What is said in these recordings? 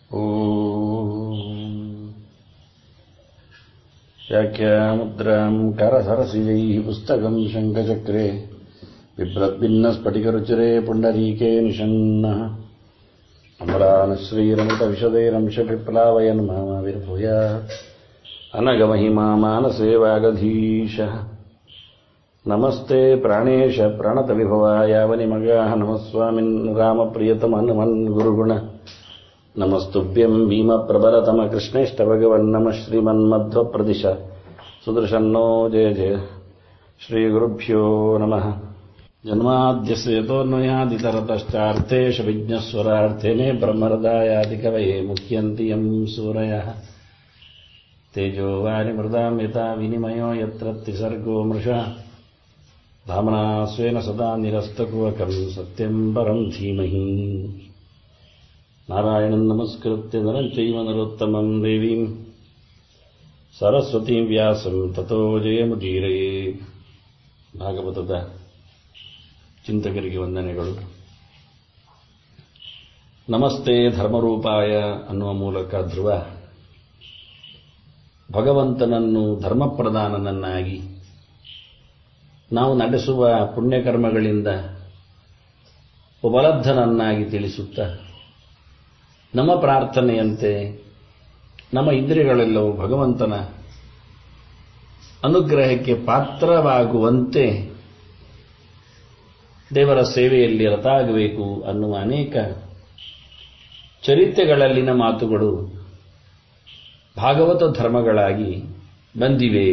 व्याख्यामुद्राम् करसरसिजैः पुस्तकम् शङ्खचक्रे बिभ्रद्भिन्नस्फटिकरुचिरे पुण्डरीके निषन्नः अमरानश्रीरमृतविशदैरंशपिप्लावयन् मामाविर्भूयात् अनगमहिमा मानसे वागधीशः नमस्ते प्राणेश प्रणतविभवायावनिमगाः नमः स्वामिन् रामप्रियतमनुमन् गुरुगुण नमस्तुभ्यम् भीमप्रबलतम कृष्णेष्ट भगवन्नमः श्रीमन्मध्वप्रदिश सुदर्शन्नो जय जय श्रीगुरुभ्यो नमः जन्माद्यस्य यतोऽन्वयादितरतश्चार्थेषु विज्ञस्वरार्थेने ब्रह्मरदायादिकवये मुह्यन्ति यम् सूरयः तेजो वारिमृदाम् यथा विनिमयो यत्र त्रिसर्गो मृषा धाम्ना स्वेन सदा निरस्तकुवकम् सत्यम् परम् धीमहि नारायणम् नमस्कृत्य नरम् चैव नरोत्तमम् देवीम् ಸರಸ್ವತೀಂ ವ್ಯಾಸಂ ತಥೋ ಜಯಮುದೀರಯೇ ಭಾಗವತದ ಚಿಂತಕರಿಗೆ ವಂದನೆಗಳು ನಮಸ್ತೆ ಧರ್ಮರೂಪಾಯ ಅನ್ನುವ ಮೂಲಕ ಧ್ರುವ ಭಗವಂತನನ್ನು ಧರ್ಮಪ್ರಧಾನನನ್ನಾಗಿ ನಾವು ನಡೆಸುವ ಪುಣ್ಯಕರ್ಮಗಳಿಂದ ಉಪಲಬ್ಧನನ್ನಾಗಿ ತಿಳಿಸುತ್ತ ನಮ್ಮ ಪ್ರಾರ್ಥನೆಯಂತೆ ನಮ್ಮ ಇಂದ್ರಿಯಗಳೆಲ್ಲವೂ ಭಗವಂತನ ಅನುಗ್ರಹಕ್ಕೆ ಪಾತ್ರವಾಗುವಂತೆ ದೇವರ ಸೇವೆಯಲ್ಲಿ ರತಾಗಬೇಕು ಅನ್ನುವ ಅನೇಕ ಚರಿತ್ರೆಗಳಲ್ಲಿನ ಮಾತುಗಳು ಭಾಗವತ ಧರ್ಮಗಳಾಗಿ ಬಂದಿವೆ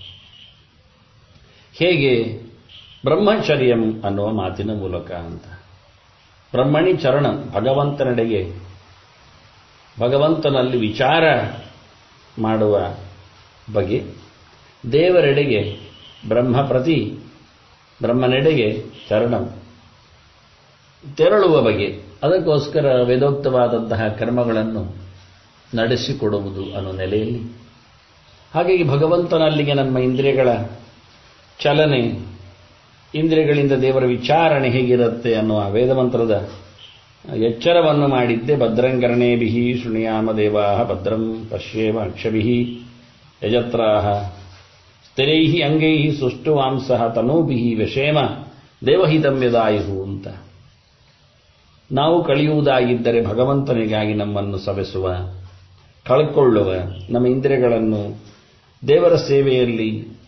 ಹೇಗೆ ಬ್ರಹ್ಮಚರ್ಯಂ ಅನ್ನುವ ಮಾತಿನ ಮೂಲಕ ಅಂತ ಬ್ರಹ್ಮಣಿ ಚರಣ ಭಗವಂತನೆಡೆಗೆ ಭಗವಂತನಲ್ಲಿ ವಿಚಾರ ಮಾಡುವ ಬಗೆ ದೇವರೆಡೆಗೆ ಬ್ರಹ್ಮ ಪ್ರತಿ ಬ್ರಹ್ಮನೆಡೆಗೆ ಚರಣ ತೆರಳುವ ಬಗೆ ಅದಕ್ಕೋಸ್ಕರ ವೇದೋಕ್ತವಾದಂತಹ ಕರ್ಮಗಳನ್ನು ನಡೆಸಿಕೊಡುವುದು ಅನ್ನೋ ನೆಲೆಯಲ್ಲಿ ಹಾಗಾಗಿ ಭಗವಂತನಲ್ಲಿಗೆ ನಮ್ಮ ಇಂದ್ರಿಯಗಳ ಚಲನೆ ಇಂದ್ರಿಯಗಳಿಂದ ದೇವರ ವಿಚಾರಣೆ ಹೇಗಿರುತ್ತೆ ಅನ್ನುವ ವೇದಮಂತ್ರದ ಎಚ್ಚರವನ್ನು ಮಾಡಿದ್ದೆ ಭದ್ರಂಕರಣೇಭಿ ಶೃಣಿಯಾಮ ದೇವಾ ಭದ್ರಂ ಪಶ್ಯೇಮ ಅಕ್ಷಭಿ ಯಜತ್ರಾಹ ಸ್ಥಿರೈ ಅಂಗೈ ಸುಷ್ಟುವಾಂಸ ತನೂಭಿ ವಿಷೇಮ ದೇವಹಿತಂ ಯದಾಯು ಅಂತ ನಾವು ಕಳೆಯುವುದಾಗಿದ್ದರೆ ಭಗವಂತನಿಗಾಗಿ ನಮ್ಮನ್ನು ಸವೆಸುವ ಕಳ್ಕೊಳ್ಳುವ ನಮ್ಮ ಇಂದ್ರಿಯಗಳನ್ನು ದೇವರ ಸೇವೆಯಲ್ಲಿ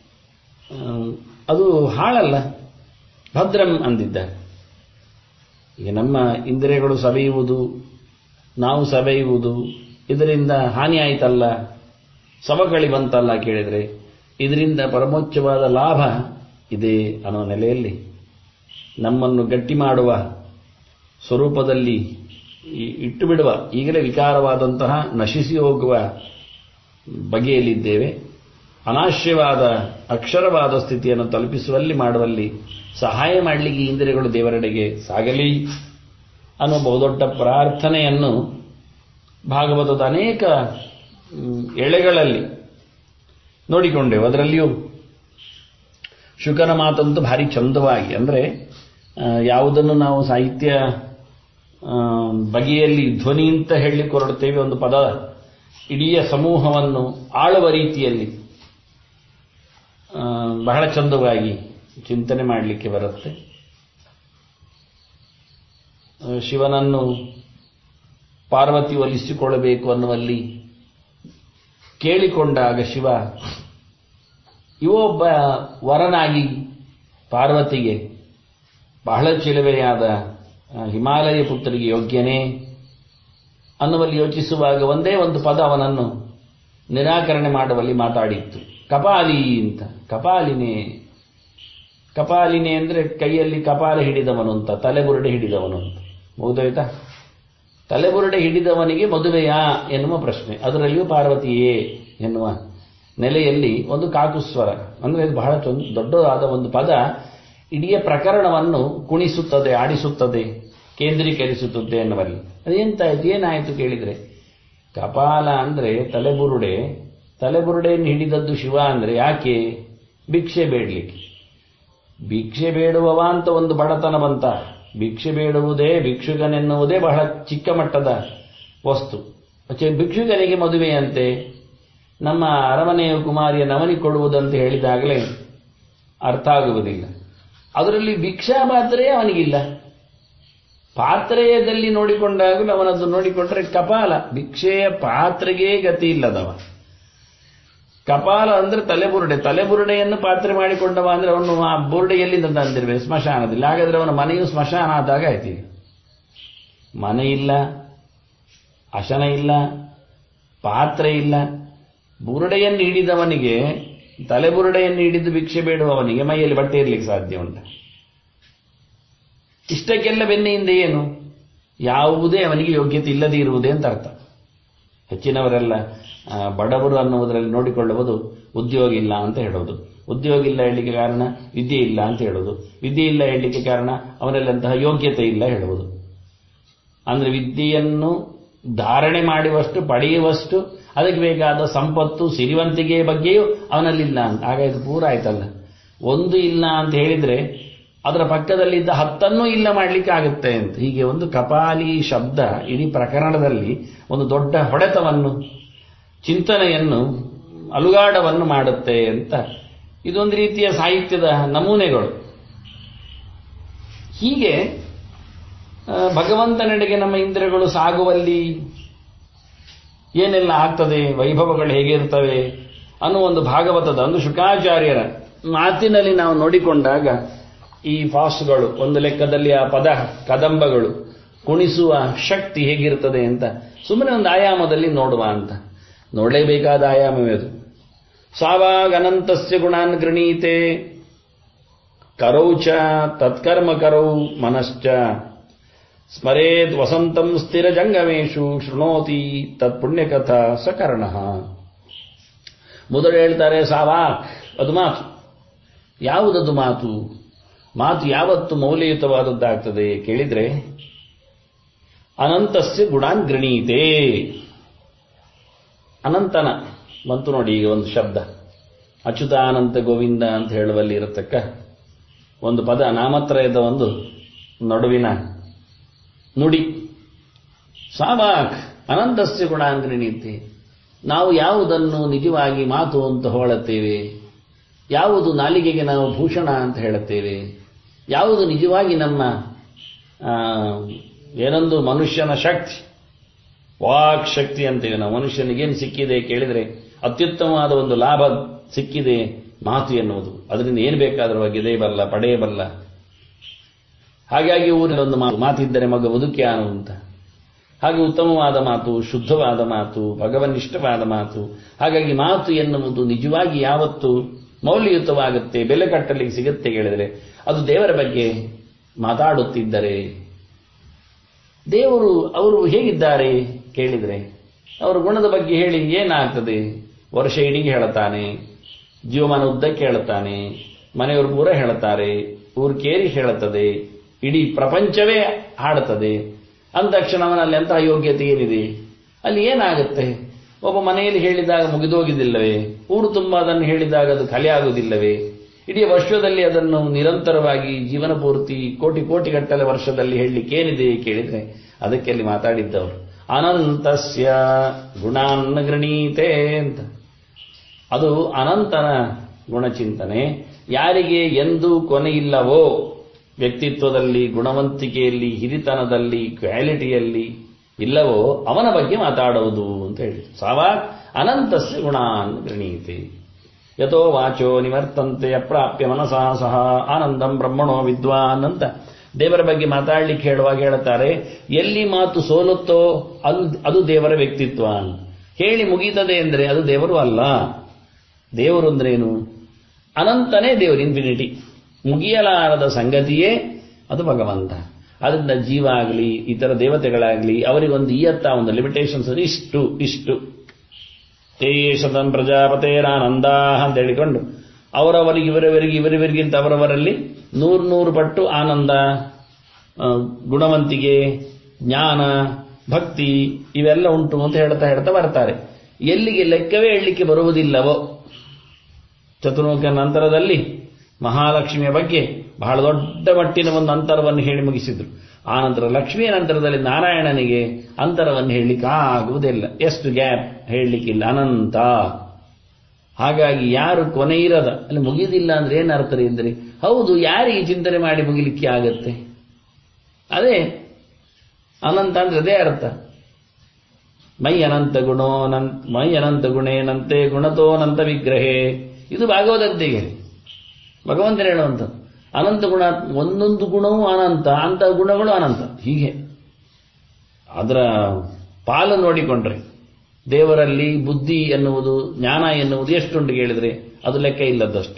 ಅದು ಹಾಳಲ್ಲ ಭದ್ರಂ ಅಂದಿದ್ದಾರೆ ಈಗ ನಮ್ಮ ಇಂದ್ರಿಯಗಳು ಸವೆಯುವುದು ನಾವು ಸವೆಯುವುದು ಇದರಿಂದ ಹಾನಿ ಆಯ್ತಲ್ಲ ಸವಕಳಿ ಬಂತಲ್ಲ ಕೇಳಿದರೆ ಇದರಿಂದ ಪರಮೋಚ್ಚವಾದ ಲಾಭ ಇದೆ ಅನ್ನೋ ನೆಲೆಯಲ್ಲಿ ನಮ್ಮನ್ನು ಗಟ್ಟಿ ಮಾಡುವ ಸ್ವರೂಪದಲ್ಲಿ ಇಟ್ಟು ಬಿಡುವ ಈಗಲೇ ವಿಕಾರವಾದಂತಹ ನಶಿಸಿ ಹೋಗುವ ಬಗೆಯಲ್ಲಿದ್ದೇವೆ ಅನಾಶ್ಯವಾದ ಅಕ್ಷರವಾದ ಸ್ಥಿತಿಯನ್ನು ತಲುಪಿಸುವಲ್ಲಿ ಮಾಡುವಲ್ಲಿ ಸಹಾಯ ಮಾಡಲಿಕ್ಕೆ ಇಂದ್ರಿಯಗಳು ದೇವರೆಡೆಗೆ ಸಾಗಲಿ ಅನ್ನೋ ಬಹುದೊಡ್ಡ ಪ್ರಾರ್ಥನೆಯನ್ನು ಭಾಗವತದ ಅನೇಕ ಎಳೆಗಳಲ್ಲಿ ನೋಡಿಕೊಂಡೆವು ಅದರಲ್ಲಿಯೂ ಶುಕನ ಮಾತಂತೂ ಭಾರಿ ಚಂದವಾಗಿ ಅಂದರೆ ಯಾವುದನ್ನು ನಾವು ಸಾಹಿತ್ಯ ಬಗೆಯಲ್ಲಿ ಧ್ವನಿ ಅಂತ ಹೇಳಲಿಕ್ಕೆ ಹೊರಡುತ್ತೇವೆ ಒಂದು ಪದ ಇಡೀ ಸಮೂಹವನ್ನು ಆಳುವ ರೀತಿಯಲ್ಲಿ ಬಹಳ ಚಂದವಾಗಿ ಚಿಂತನೆ ಮಾಡಲಿಕ್ಕೆ ಬರುತ್ತೆ ಶಿವನನ್ನು ಪಾರ್ವತಿ ಒಲಿಸಿಕೊಳ್ಳಬೇಕು ಅನ್ನುವಲ್ಲಿ ಕೇಳಿಕೊಂಡಾಗ ಶಿವ ಇವೊಬ್ಬ ವರನಾಗಿ ಪಾರ್ವತಿಗೆ ಬಹಳ ಚಿಲುವೆಯಾದ ಹಿಮಾಲಯ ಪುತ್ರರಿಗೆ ಯೋಗ್ಯನೇ ಅನ್ನುವಲ್ಲಿ ಯೋಚಿಸುವಾಗ ಒಂದೇ ಒಂದು ಪದ ಅವನನ್ನು ನಿರಾಕರಣೆ ಮಾಡುವಲ್ಲಿ ಮಾತಾಡಿತ್ತು ಕಪಾಲಿ ಅಂತ ಕಪಾಲಿನೇ ಕಪಾಲಿನೇ ಅಂದರೆ ಕೈಯಲ್ಲಿ ಕಪಾಲ ಹಿಡಿದವನು ಅಂತ ತಲೆಬುರುಡೆ ಹಿಡಿದವನು ಅಂತ ಮುಗಿದೋಯ್ತಾ ತಲೆಬುರುಡೆ ಹಿಡಿದವನಿಗೆ ಮದುವೆಯಾ ಎನ್ನುವ ಪ್ರಶ್ನೆ ಅದರಲ್ಲಿಯೂ ಪಾರ್ವತಿಯೇ ಎನ್ನುವ ನೆಲೆಯಲ್ಲಿ ಒಂದು ಕಾಕುಸ್ವರ ಅಂದರೆ ಇದು ಬಹಳ ದೊಡ್ಡದಾದ ಒಂದು ಪದ ಇಡೀ ಪ್ರಕರಣವನ್ನು ಕುಣಿಸುತ್ತದೆ ಆಡಿಸುತ್ತದೆ ಕೇಂದ್ರೀಕರಿಸುತ್ತದೆ ಎನ್ನುವಲ್ಲಿ ಅದೇಂತಾಯ್ತು ಏನಾಯಿತು ಕೇಳಿದರೆ ಕಪಾಲ ಅಂದರೆ ತಲೆಬುರುಡೆ ತಲೆಬುರುಡೆಯನ್ನು ಹಿಡಿದದ್ದು ಶಿವ ಅಂದರೆ ಯಾಕೆ ಭಿಕ್ಷೆ ಬೇಡಲಿಕ್ಕೆ ಭಿಕ್ಷೆ ಬೇಡುವವ ಅಂತ ಒಂದು ಬಡತನ ಬಂತ ಭಿಕ್ಷೆ ಬೇಡುವುದೇ ಭಿಕ್ಷುಕನೆನ್ನುವುದೇ ಬಹಳ ಚಿಕ್ಕ ಮಟ್ಟದ ವಸ್ತು ಮತ್ತೆ ಭಿಕ್ಷುಕನಿಗೆ ಮದುವೆಯಂತೆ ನಮ್ಮ ಅರಮನೆಯ ಕುಮಾರಿಯ ನವನಿ ಕೊಡುವುದಂತ ಹೇಳಿದಾಗಲೇ ಅರ್ಥ ಆಗುವುದಿಲ್ಲ ಅದರಲ್ಲಿ ಭಿಕ್ಷಾ ಪಾತ್ರೆಯೇ ಅವನಿಗಿಲ್ಲ ಪಾತ್ರೆಯದಲ್ಲಿ ನೋಡಿಕೊಂಡಾಗಲೂ ಅವನದ್ದು ನೋಡಿಕೊಂಡ್ರೆ ಕಪಾಲ ಭಿಕ್ಷೆಯ ಪಾತ್ರೆಗೆ ಗತಿ ಇಲ್ಲದವ ಕಪಾಲ ಅಂದ್ರೆ ತಲೆಬುರುಡೆ ತಲೆಬುರುಡೆಯನ್ನು ಪಾತ್ರೆ ಮಾಡಿಕೊಂಡವ ಅಂದ್ರೆ ಅವನು ಆ ಬುರುಡೆ ಎಲ್ಲಿಂದ ತಂದಿರ್ಬೇಕು ಸ್ಮಶಾನದಲ್ಲಿ ಹಾಗಾದ್ರೆ ಅವನ ಮನೆಯು ಸ್ಮಶಾನ ಆದಾಗ ಆಯ್ತು ಮನೆ ಇಲ್ಲ ಅಶನ ಇಲ್ಲ ಪಾತ್ರೆ ಇಲ್ಲ ಬುರುಡೆಯನ್ನು ಹಿಡಿದವನಿಗೆ ತಲೆಬುರುಡೆಯನ್ನು ಹಿಡಿದು ಭಿಕ್ಷೆ ಬೇಡುವವನಿಗೆ ಮೈಯಲ್ಲಿ ಬಟ್ಟೆ ಇರ್ಲಿಕ್ಕೆ ಸಾಧ್ಯ ಉಂಟ ಇಷ್ಟಕ್ಕೆಲ್ಲ ಬೆನ್ನೆಯಿಂದ ಏನು ಯಾವುದೇ ಅವನಿಗೆ ಯೋಗ್ಯತೆ ಇಲ್ಲದೇ ಇರುವುದೇ ಅಂತ ಅರ್ಥ ಹೆಚ್ಚಿನವರೆಲ್ಲ ಆ, ಬಡವರು ಅನ್ನುವುದರಲ್ಲಿ ನೋಡಿಕೊಳ್ಳುವುದು ಉದ್ಯೋಗ ಇಲ್ಲ ಅಂತ ಹೇಳೋದು ಉದ್ಯೋಗ ಇಲ್ಲ ಹೇಳಲಿಕ್ಕೆ ಕಾರಣ ವಿದ್ಯೆ ಇಲ್ಲ ಅಂತ ಹೇಳೋದು ವಿದ್ಯೆ ಇಲ್ಲ ಹೇಳಲಿಕ್ಕೆ ಕಾರಣ ಅವನಲ್ಲಂತಹ ಯೋಗ್ಯತೆ ಇಲ್ಲ ಹೇಳುವುದು ಅಂದ್ರೆ ವಿದ್ಯೆಯನ್ನು ಧಾರಣೆ ಮಾಡುವಷ್ಟು ಪಡೆಯುವಷ್ಟು ಅದಕ್ಕೆ ಬೇಕಾದ ಸಂಪತ್ತು ಸಿರಿವಂತಿಕೆಯ ಬಗ್ಗೆಯೂ ಅವನಲ್ಲಿಲ್ಲ ಅಂತ ಆಗ ಇದು ಪೂರ ಆಯ್ತಲ್ಲ ಒಂದು ಇಲ್ಲ ಅಂತ ಹೇಳಿದ್ರೆ ಅದರ ಪಕ್ಕದಲ್ಲಿದ್ದ ಹತ್ತನ್ನೂ ಇಲ್ಲ ಮಾಡಲಿಕ್ಕೆ ಆಗುತ್ತೆ ಅಂತ ಹೀಗೆ ಒಂದು ಕಪಾಲಿ ಶಬ್ದ ಇಡೀ ಪ್ರಕರಣದಲ್ಲಿ ಒಂದು ದೊಡ್ಡ ಹೊಡೆತವನ್ನು ಚಿಂತನೆಯನ್ನು ಅಲುಗಾಡವನ್ನು ಮಾಡುತ್ತೆ ಅಂತ ಇದೊಂದು ರೀತಿಯ ಸಾಹಿತ್ಯದ ನಮೂನೆಗಳು ಹೀಗೆ ಆ, ಭಗವಂತನೆಡೆಗೆ ನಮ್ಮ ಇಂದ್ರಿಯಗಳು ಸಾಗುವಲ್ಲಿ ಏನೆಲ್ಲ ಆಗ್ತದೆ ವೈಭವಗಳು ಹೇಗಿರ್ತವೆ ಅನ್ನೋ ಒಂದು ಭಾಗವತದ ಒಂದು ಶುಕಾಚಾರ್ಯರ ಮಾತಿನಲ್ಲಿ ನಾವು ನೋಡಿಕೊಂಡಾಗ ಈ ಫಾಸ್ಟ್ಗಳು ಒಂದು ಲೆಕ್ಕದಲ್ಲಿ ಆ ಪದ ಕದಂಬಗಳು ಕುಣಿಸುವ ಶಕ್ತಿ ಹೇಗಿರ್ತದೆ ಅಂತ ಸುಮ್ಮನೆ ಒಂದು ಆಯಾಮದಲ್ಲಿ ನೋಡುವ ಅಂತ ನೋಡಲೇಬೇಕಾದ ಆಯಾಮವೇ ಅದು ಸಾವಾಗನಂತಸ್ಯ ಗುಣಾನ್ ಗೃಣೀತೆ ಕರೌ ಚ ತತ್ಕರ್ಮ ಕರೌ ಮನಶ್ಚ ಸ್ಮರೇತ್ ವಸಂತಂ ಸ್ಥಿರ ಜಂಗಮೇಶು ಶೃಣೋತಿ ತತ್ಪುಣ್ಯಕಥಾ ಸಕರ್ಣ ಮೊದಲು ಹೇಳ್ತಾರೆ ಸಾವಾಕ್ ಅದು ಮಾತು ಯಾವುದದು ಮಾತು ಮಾತು ಯಾವತ್ತು ಮೌಲ್ಯಯುತವಾದದ್ದಾಗ್ತದೆ ಕೇಳಿದ್ರೆ ಅನಂತಸ್ಯ ಗುಣಾನ್ ಗೃಣೀತೆ ಅನಂತನ ಬಂತು ನೋಡಿ ಈಗ ಒಂದು ಶಬ್ದ ಅಚ್ಯುತಾನಂತ ಗೋವಿಂದ ಅಂತ ಹೇಳುವಲ್ಲಿ ಇರತಕ್ಕ ಒಂದು ಪದ ನಾಮತ್ರಯದ ಒಂದು ನಡುವಿನ ನುಡಿ ಸಾವಾಕ್ ಅನಂತಸ್ಯ ಗುಣಾಂಗ್ರಣೀತಿ ನಾವು ಯಾವುದನ್ನು ನಿಜವಾಗಿ ಮಾತು ಅಂತ ಹೊಳುತ್ತೇವೆ ಯಾವುದು ನಾಲಿಗೆಗೆ ನಾವು ಭೂಷಣ ಅಂತ ಹೇಳುತ್ತೇವೆ ಯಾವುದು ನಿಜವಾಗಿ ನಮ್ಮ ಆ, ಏನೊಂದು ಮನುಷ್ಯನ ಶಕ್ತಿ ವಾಕ್ ಶಕ್ತಿ ಅಂತೇವೆ ನಾವು ಮನುಷ್ಯನಿಗೇನು ಸಿಕ್ಕಿದೆ ಕೇಳಿದರೆ ಅತ್ಯುತ್ತಮವಾದ ಒಂದು ಲಾಭ ಸಿಕ್ಕಿದೆ ಮಾತು ಎನ್ನುವುದು ಅದರಿಂದ ಏನು ಬೇಕಾದರೂ ಗೆದೆಯಬಲ್ಲ ಪಡೆಯಬಲ್ಲ ಹಾಗಾಗಿ ಊರಿನಲ್ಲಿ ಒಂದು ಮಾತು ಮಾತಿದ್ದರೆ ಮಗ ಬದುಕ್ಯಾನು ಅಂತ ಹಾಗೆ ಉತ್ತಮವಾದ ಮಾತು ಶುದ್ಧವಾದ ಮಾತು ಭಗವನ್ನಿಷ್ಠವಾದ ಮಾತು ಹಾಗಾಗಿ ಮಾತು ಎನ್ನುವುದು ನಿಜವಾಗಿ ಯಾವತ್ತು ಮೌಲ್ಯಯುತವಾಗುತ್ತೆ ಬೆಲೆ ಕಟ್ಟಲಿಕ್ಕೆ ಸಿಗುತ್ತೆ ಹೇಳಿದರೆ ಅದು ದೇವರ ಬಗ್ಗೆ ಮಾತಾಡುತ್ತಿದ್ದರೆ ದೇವರು ಅವರು ಹೇಗಿದ್ದಾರೆ ಕೇಳಿದರೆ ಅವರ ಗುಣದ ಬಗ್ಗೆ ಹೇಳಿ ಏನಾಗ್ತದೆ ವರ್ಷ ಇಡೀ ಹೇಳುತ್ತಾನೆ ಜೀವಮಾನ ಉದ್ದಕ್ಕೆ ಹೇಳುತ್ತಾನೆ ಮನೆಯವರು ಪೂರ ಹೇಳುತ್ತಾರೆ ಊರು ಕೇರಿ ಹೇಳುತ್ತದೆ ಇಡೀ ಪ್ರಪಂಚವೇ ಹಾಡುತ್ತದೆ ಅಂದ ತಕ್ಷಣ ಅವನಲ್ಲಿ ಅಂತಹ ಯೋಗ್ಯತೆ ಏನಿದೆ ಅಲ್ಲಿ ಏನಾಗುತ್ತೆ ಒಬ್ಬ ಮನೆಯಲ್ಲಿ ಹೇಳಿದಾಗ ಮುಗಿದೋಗಿದ್ದಿಲ್ಲವೇ ಊರು ತುಂಬ ಅದನ್ನು ಹೇಳಿದಾಗ ಅದು ಕಲೆ ಆಗುವುದಿಲ್ಲವೇ ಇಡೀ ವರ್ಷದಲ್ಲಿ ಅದನ್ನು ನಿರಂತರವಾಗಿ ಜೀವನ ಪೂರ್ತಿ ಕೋಟಿ ಕೋಟಿ ಗಟ್ಟಲೆ ವರ್ಷದಲ್ಲಿ ಹೇಳಲಿಕ್ಕೆ ಏನಿದೆ ಕೇಳಿದ್ರೆ ಅದಕ್ಕೆ ಅಲ್ಲಿ ಮಾತಾಡಿದ್ದವರು ಅನಂತಸ್ಯ ಗುಣಾನ್ ಗೃಣೀತೆ ಅಂತ ಅದು ಅನಂತನ ಗುಣಚಿಂತನೆ ಯಾರಿಗೆ ಎಂದು ಕೊನೆಯಿಲ್ಲವೋ ವ್ಯಕ್ತಿತ್ವದಲ್ಲಿ ಗುಣವಂತಿಕೆಯಲ್ಲಿ ಹಿರಿತನದಲ್ಲಿ ಕ್ವಾಲಿಟಿಯಲ್ಲಿ ಇಲ್ಲವೋ ಅವನ ಬಗ್ಗೆ ಮಾತಾಡುವುದು ಅಂತ ಹೇಳಿ ಸಾವಾಕ್ ಅನಂತಸ್ಯ ಗುಣಾನ್ ಗೃಣೀತೆ ಯಥೋ ವಾಚೋ ನಿವರ್ತಂತೆ ಅಪ್ರಾಪ್ಯ ಮನಸಾ ಸಹ ಆನಂದಂ ಬ್ರಹ್ಮಣೋ ವಿದ್ವಾನ್ ಅಂತ ದೇವರ ಬಗ್ಗೆ ಮಾತಾಡ್ಲಿಕ್ಕೆ ಹೇಳುವಾಗ ಹೇಳುತ್ತಾರೆ ಎಲ್ಲಿ ಮಾತು ಸೋಲುತ್ತೋ ಅದು ಅದು ದೇವರ ವ್ಯಕ್ತಿತ್ವ ಅಂತ. ಹೇಳಿ ಮುಗೀತದೆ ಅಂದ್ರೆ ಅದು ದೇವರು ಅಲ್ಲ ದೇವರು ಅಂದ್ರೇನು ಅನಂತನೇ ದೇವರು ಇನ್ಫಿನಿಟಿ ಮುಗಿಯಲಾರದ ಸಂಗತಿಯೇ ಅದು ಭಗವಂತ ಅದರಿಂದ ಜೀವ ಆಗಲಿ ಇತರ ದೇವತೆಗಳಾಗಲಿ ಅವರಿಗೊಂದು ಇಯತ್ತ ಒಂದು ಲಿಮಿಟೇಷನ್ಸ್ ಇಷ್ಟು ಇಷ್ಟು ತೇಷದಂ ಪ್ರಜಾಪತೇರಾನಂದ ಅಂತ ಹೇಳಿಕೊಂಡು ಅವರವರಿಗೆ ಇವರವರಿಗೆ ಇವರಿವರಿಗಿಂತ ಅವರವರಲ್ಲಿ ನೂರು ನೂರು ಪಟ್ಟು ಆನಂದ ಆ, ಗುಣವಂತಿಕೆ ಜ್ಞಾನ ಭಕ್ತಿ ಇವೆಲ್ಲ ಉಂಟು ಅಂತ ಹೇಳ್ತಾ ಹೇಳ್ತಾ ಬರ್ತಾರೆ ಎಲ್ಲಿಗೆ ಲೆಕ್ಕವೇ ಹೇಳಲಿಕ್ಕೆ ಬರುವುದಿಲ್ಲವೋ ಚತುರ್ಮುಖ ನಂತರದಲ್ಲಿ ಮಹಾಲಕ್ಷ್ಮಿಯ ಬಗ್ಗೆ ಬಹಳ ದೊಡ್ಡ ಮಟ್ಟಿನ ಒಂದು ಅಂತರವನ್ನು ಹೇಳಿ ಮುಗಿಸಿದ್ರು ಆನಂತರ ಲಕ್ಷ್ಮೀ ನಂತರದಲ್ಲಿ ನಾರಾಯಣನಿಗೆ ಅಂತರವನ್ನು ಹೇಳಲಿಕ್ಕೆ ಆಗುವುದಿಲ್ಲ ಎಷ್ಟು ಗ್ಯಾಪ್ ಹೇಳಲಿಕ್ಕಿಲ್ಲ ಅನಂತ ಹಾಗಾಗಿ ಯಾರು ಕೊನೆ ಇರದ ಅಲ್ಲಿ ಮುಗಿದಿಲ್ಲ ಅಂದ್ರೆ ಏನು ಅರ್ಥ ರೀ ಅಂದ್ರೆ ಹೌದು ಯಾರಿಗೆ ಚಿಂತನೆ ಮಾಡಿ ಮುಗಿಲಿಕ್ಕೆ ಆಗತ್ತೆ ಅದೇ ಅನಂತ ಅಂದ್ರೆ ಅದೇ ಅರ್ಥ ಮೈ ಅನಂತ ಗುಣೋ ನಂತ ಮೈ ಅನಂತ ಗುಣೇನಂತೆ ಗುಣತೋನಂತ ವಿಗ್ರಹೇ ಇದು ಭಾಗವತದ್ದಿಗೆ ಭಗವಂತನ ಹೇಳುವಂಥದ್ದು ಅನಂತ ಗುಣ ಒಂದೊಂದು ಗುಣವೂ ಅನಂತ ಅಂತ ಗುಣಗಳು ಅನಂತ ಹೀಗೆ ಅದರ ಪಾಲು ನೋಡಿಕೊಂಡ್ರೆ ದೇವರಲ್ಲಿ ಬುದ್ಧಿ ಎನ್ನುವುದು ಜ್ಞಾನ ಎನ್ನುವುದು ಎಷ್ಟುಂಟು ಕೇಳಿದ್ರೆ ಅದು ಲೆಕ್ಕ ಇಲ್ಲದಷ್ಟು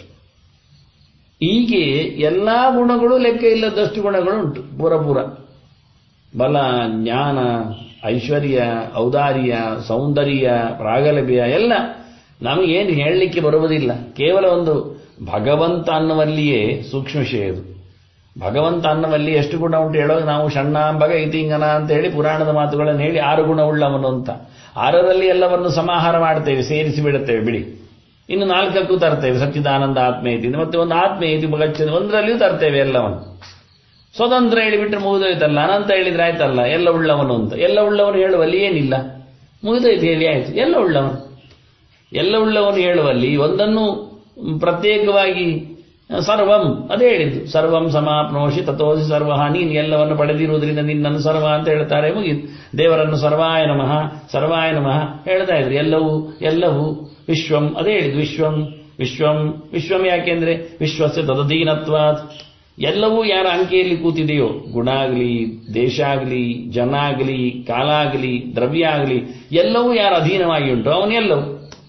ಹೀಗೆ ಎಲ್ಲಾ ಗುಣಗಳು ಲೆಕ್ಕ ಇಲ್ಲದಷ್ಟು ಗುಣಗಳು ಉಂಟು ಪೂರ ಪೂರ ಬಲ ಜ್ಞಾನ ಐಶ್ವರ್ಯ ಔದಾರ್ಯ ಸೌಂದರ್ಯ ಪ್ರಾಗಲಭ್ಯ ಎಲ್ಲ ನಮಗೇನು ಹೇಳಲಿಕ್ಕೆ ಬರುವುದಿಲ್ಲ ಕೇವಲ ಒಂದು ಭಗವಂತ ಅನ್ನುವಲ್ಲಿಯೇ ಸೂಕ್ಷ್ಮ ವಿಷಯ ಇದು ಭಗವಂತ ಅನ್ನುವಲ್ಲಿ ಎಷ್ಟು ಗುಣ ಉಂಟು ಹೇಳೋದು ನಾವು ಷಣ್ಣಾಂಬಗ ಇತಿಂಗನ ಅಂತ ಹೇಳಿ ಪುರಾಣದ ಮಾತುಗಳನ್ನು ಹೇಳಿ ಆರು ಗುಣ ಉಳ್ಳವನು ಅಂತ ಆರರಲ್ಲಿ ಎಲ್ಲವನ್ನು ಸಮಾಹಾರ ಮಾಡ್ತೇವೆ ಸೇರಿಸಿ ಬಿಡುತ್ತೇವೆ ಬಿಡಿ ಇನ್ನು ನಾಲ್ಕಕ್ಕೂ ತರ್ತೇವೆ ಸಚ್ಚಿದಾನಂದ ಆತ್ಮ ಇತಿ ಮತ್ತೆ ಒಂದು ಆತ್ಮ ಇತಿ ಗಚ್ಚ ಒಂದರಲ್ಲಿಯೂ ತರ್ತೇವೆ ಎಲ್ಲವನ್ನು ಸ್ವತಂತ್ರ ಹೇಳಿಬಿಟ್ರೆ ಮುಗಿದೋಯ್ತಲ್ಲ ಅನಂತ ಹೇಳಿದ್ರೆ ಆಯ್ತಲ್ಲ ಎಲ್ಲ ಉಳ್ಳವನು ಅಂತ ಎಲ್ಲ ಉಳ್ಳವನು ಹೇಳುವಲ್ಲಿ ಏನಿಲ್ಲ ಮುಗಿದೋಯ್ತು ಹೇಳಿ ಆಯ್ತು ಎಲ್ಲ ಉಳ್ಳವನು ಎಲ್ಲ ಉಳ್ಳವನು ಹೇಳುವಲ್ಲಿ ಒಂದನ್ನು ಪ್ರತ್ಯೇಕವಾಗಿ ಸರ್ವಂ ಅದೇ ಹೇಳಿದ್ದು ಸರ್ವಂ ಸಮಾಪ್ನೋಷಿ ತಥೋಸಿ ಸರ್ವ ನೀನು ಎಲ್ಲವನ್ನು ಪಡೆದಿರುವುದರಿಂದ ನಿನ್ನನ್ನು ಸರ್ವ ಅಂತ ಹೇಳ್ತಾರೆ ಮುಗಿದು ದೇವರನ್ನು ಸರ್ವಾಯ ನಮಃ ಸರ್ವಾಯ ನಮಃ ಹೇಳ್ತಾ ಇದ್ರು ಎಲ್ಲವೂ ಎಲ್ಲವೂ ವಿಶ್ವಂ ಅದೇ ಹೇಳಿದ್ದು ವಿಶ್ವಂ ವಿಶ್ವಂ ವಿಶ್ವಂ ಯಾಕೆಂದ್ರೆ ವಿಶ್ವಸ್ಯ ತದಧೀನತ್ವಾತ್ ಎಲ್ಲವೂ ಯಾರ ಅಂಕೆಯಲ್ಲಿ ಕೂತಿದೆಯೋ ಗುಣ ಆಗಲಿ ದೇಶ ಆಗಲಿ ಜನ ಆಗಲಿ ಕಾಲ ಆಗಲಿ ದ್ರವ್ಯ ಆಗಲಿ ಎಲ್ಲವೂ ಯಾರ ಅಧೀನವಾಗಿ ಉಂಟು ಅವನೆಲ್ಲವೂ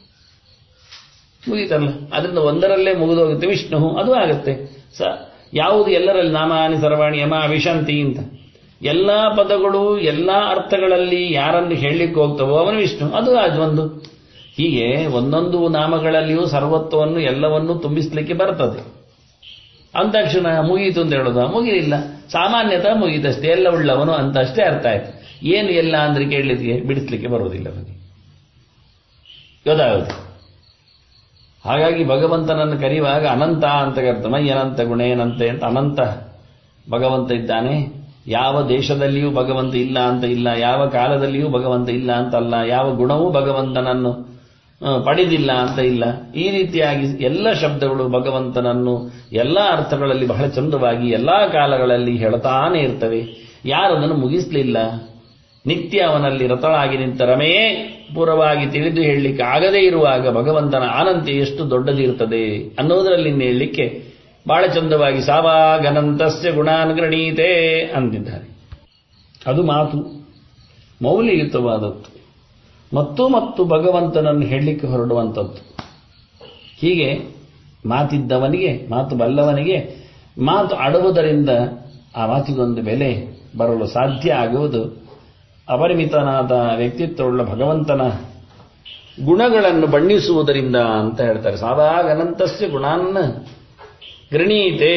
ಮುಗೀತಲ್ಲ ಅದರಿಂದ ಒಂದರಲ್ಲೇ ಮುಗಿದೋಗುತ್ತೆ ವಿಷ್ಣು ಅದು ಆಗುತ್ತೆ ಸ ಯಾವುದು ಎಲ್ಲರಲ್ಲಿ ನಾಮಾನಿ ಸರ್ವಾಣಿ ಯಮ ವಿಶಂತಿ ಅಂತ ಎಲ್ಲಾ ಪದಗಳು ಎಲ್ಲಾ ಅರ್ಥಗಳಲ್ಲಿ ಯಾರನ್ನು ಹೇಳಲಿಕ್ಕೆ ಹೋಗ್ತವೋ ಅವನು ವಿಷ್ಣು ಅದು ಅದು ಒಂದು ಹೀಗೆ ಒಂದೊಂದು ನಾಮಗಳಲ್ಲಿಯೂ ಸರ್ವತ್ವವನ್ನು ಎಲ್ಲವನ್ನೂ ತುಂಬಿಸ್ಲಿಕ್ಕೆ ಬರ್ತದೆ ಅಂತಾಕ್ಷಣ ಮುಗೀತು ಅಂತ ಹೇಳೋದು ಮುಗಿಲಿಲ್ಲ ಸಾಮಾನ್ಯತಃ ಮುಗೀತಷ್ಟೇ ಎಲ್ಲ ಉಳ್ಳವನು ಅಂತ ಅಷ್ಟೇ ಅರ್ಥ ಆಯ್ತು ಏನು ಎಲ್ಲ ಅಂದ್ರೆ ಕೇಳಲಿಕ್ಕೆ ಬಿಡಿಸ್ಲಿಕ್ಕೆ ಬರೋದಿಲ್ಲ ಅವನಿಗೆ ಗೊತ್ತಾಗುತ್ತೆ ಹಾಗಾಗಿ ಭಗವಂತನನ್ನು ಕರೆಯುವಾಗ ಅನಂತ ಅಂತ ಕರ್ತ ಮೈ ಅನಂತ ಗುಣೇನಂತೆ ಅಂತ ಅನಂತ ಭಗವಂತ ಇದ್ದಾನೆ ಯಾವ ದೇಶದಲ್ಲಿಯೂ ಭಗವಂತ ಇಲ್ಲ ಅಂತ ಇಲ್ಲ ಯಾವ ಕಾಲದಲ್ಲಿಯೂ ಭಗವಂತ ಇಲ್ಲ ಅಂತಲ್ಲ ಯಾವ ಗುಣವೂ ಭಗವಂತನನ್ನು ಪಡೆದಿಲ್ಲ ಅಂತ ಇಲ್ಲ ಈ ರೀತಿಯಾಗಿ ಎಲ್ಲ ಶಬ್ದಗಳು ಭಗವಂತನನ್ನು ಎಲ್ಲ ಅರ್ಥಗಳಲ್ಲಿ ಬಹಳ ಚಂದವಾಗಿ ಎಲ್ಲಾ ಕಾಲಗಳಲ್ಲಿ ಹೇಳ್ತಾನೆ ಇರ್ತವೆ ಯಾರದನ್ನು ಮುಗಿಸ್ಲಿಲ್ಲ ನಿತ್ಯ ಅವನಲ್ಲಿ ರತಳಾಗಿ ನಿಂತ ರಮೆಯೇ ಪೂರ್ವವಾಗಿ ತಿಳಿದು ಹೇಳಲಿಕ್ಕೆ ಆಗದೇ ಇರುವಾಗ ಭಗವಂತನ ಆನಂತಿ ಎಷ್ಟು ದೊಡ್ಡದಿರುತ್ತದೆ ಅನ್ನೋದರಲ್ಲಿ ಹೇಳಲಿಕ್ಕೆ ಬಹಳ ಚಂದವಾಗಿ ಸಾವಾಗನಂತಸ್ಯ ಗುಣಾನುಗ್ರಣೀತೆ ಅಂತಿದ್ದಾರೆ ಅದು ಮಾತು ಮೌಲ್ಯಯುತವಾದದ್ದು ಮತ್ತು ಮತ್ತು ಭಗವಂತನನ್ನು ಹೇಳಲಿಕ್ಕೆ ಹೊರಡುವಂಥದ್ದು ಹೀಗೆ ಮಾತಿದ್ದವನಿಗೆ ಮಾತು ಬಲ್ಲವನಿಗೆ ಮಾತು ಆಡುವುದರಿಂದ ಆ ಮಾತಿಗೊಂದು ಬೆಲೆ ಬರಲು ಸಾಧ್ಯ ಆಗುವುದು ಅಪರಿಮಿತನಾದ ವ್ಯಕ್ತಿತ್ವವುಳ್ಳ ಭಗವಂತನ ಗುಣಗಳನ್ನು ಬಣ್ಣಿಸುವುದರಿಂದ ಅಂತ ಹೇಳ್ತಾರೆ ಸಾದಾಗ ಅನಂತಸ್ಯ ಗುಣಾನ್ನ ಗೃಣೀತೆ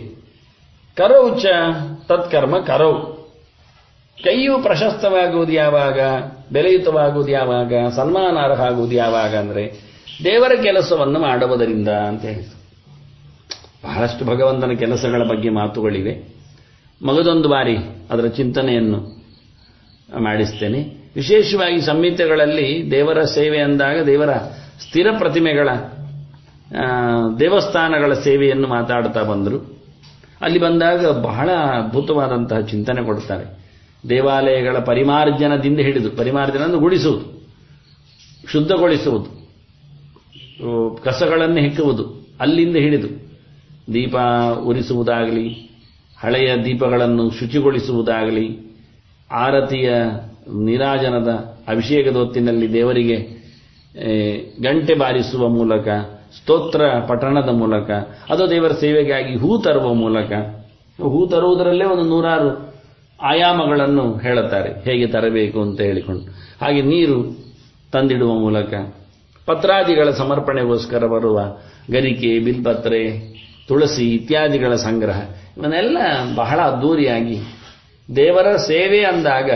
ಕರೌಚ ತತ್ಕರ್ಮ ಕರೌ ಕೈಯು ಪ್ರಶಸ್ತವಾಗುವುದು ಯಾವಾಗ ಬೆಲೆಯುತವಾಗುವುದು ಯಾವಾಗ ಸನ್ಮಾನಾರ್ಹ ಆಗುವುದು ಯಾವಾಗ ಅಂದ್ರೆ ದೇವರ ಕೆಲಸವನ್ನು ಮಾಡುವುದರಿಂದ ಅಂತ ಹೇಳಿತು ಬಹಳಷ್ಟು ಭಗವಂತನ ಕೆಲಸಗಳ ಬಗ್ಗೆ ಮಾತುಗಳಿವೆ ಮಗದೊಂದು ಬಾರಿ ಅದರ ಚಿಂತನೆಯನ್ನು ಮಾಡಿಸ್ತೇನೆ ವಿಶೇಷವಾಗಿ ಸಂಹಿತೆಗಳಲ್ಲಿ ದೇವರ ಸೇವೆ ಅಂದಾಗ ದೇವರ ಸ್ಥಿರ ಪ್ರತಿಮೆಗಳ ದೇವಸ್ಥಾನಗಳ ಸೇವೆಯನ್ನು ಮಾತಾಡ್ತಾ ಬಂದರು ಅಲ್ಲಿ ಬಂದಾಗ ಬಹಳ ಅದ್ಭುತವಾದಂತಹ ಚಿಂತನೆ ಕೊಡ್ತಾರೆ ದೇವಾಲಯಗಳ ಪರಿಮಾರ್ಜನದಿಂದ ಹಿಡಿದು ಪರಿಮಾರ್ಜನ ಅಂದ್ರೆ ಗುಡಿಸುವುದು ಶುದ್ಧಗೊಳಿಸುವುದು ಕಸಗಳನ್ನು ಹೆಕ್ಕುವುದು ಅಲ್ಲಿಂದ ಹಿಡಿದು ದೀಪ ಉರಿಸುವುದಾಗಲಿ ಹಳೆಯ ದೀಪಗಳನ್ನು ಶುಚಿಗೊಳಿಸುವುದಾಗಲಿ ಆರತಿಯ ನಿರಾಜನದ ಅಭಿಷೇಕದ ಹೊತ್ತಿನಲ್ಲಿ ದೇವರಿಗೆ ಗಂಟೆ ಬಾರಿಸುವ ಮೂಲಕ ಸ್ತೋತ್ರ ಪಠಣದ ಮೂಲಕ ಅದು ದೇವರ ಸೇವೆಗಾಗಿ ಹೂ ತರುವ ಮೂಲಕ ಹೂ ತರುವುದರಲ್ಲೇ ಒಂದು ನೂರಾರು ಆಯಾಮಗಳನ್ನು ಹೇಳುತ್ತಾರೆ ಹೇಗೆ ತರಬೇಕು ಅಂತ ಹೇಳಿಕೊಂಡು ಹಾಗೆ ನೀರು ತಂದಿಡುವ ಮೂಲಕ ಪತ್ರಾದಿಗಳ ಸಮರ್ಪಣೆಗೋಸ್ಕರ ಬರುವ ಗರಿಕೆ ಬಿಲ್ಪತ್ರೆ ತುಳಸಿ ಇತ್ಯಾದಿಗಳ ಸಂಗ್ರಹ ಇವನ್ನೆಲ್ಲ ಬಹಳ ಅದ್ದೂರಿಯಾಗಿ ದೇವರ ಸೇವೆ ಅಂದಾಗ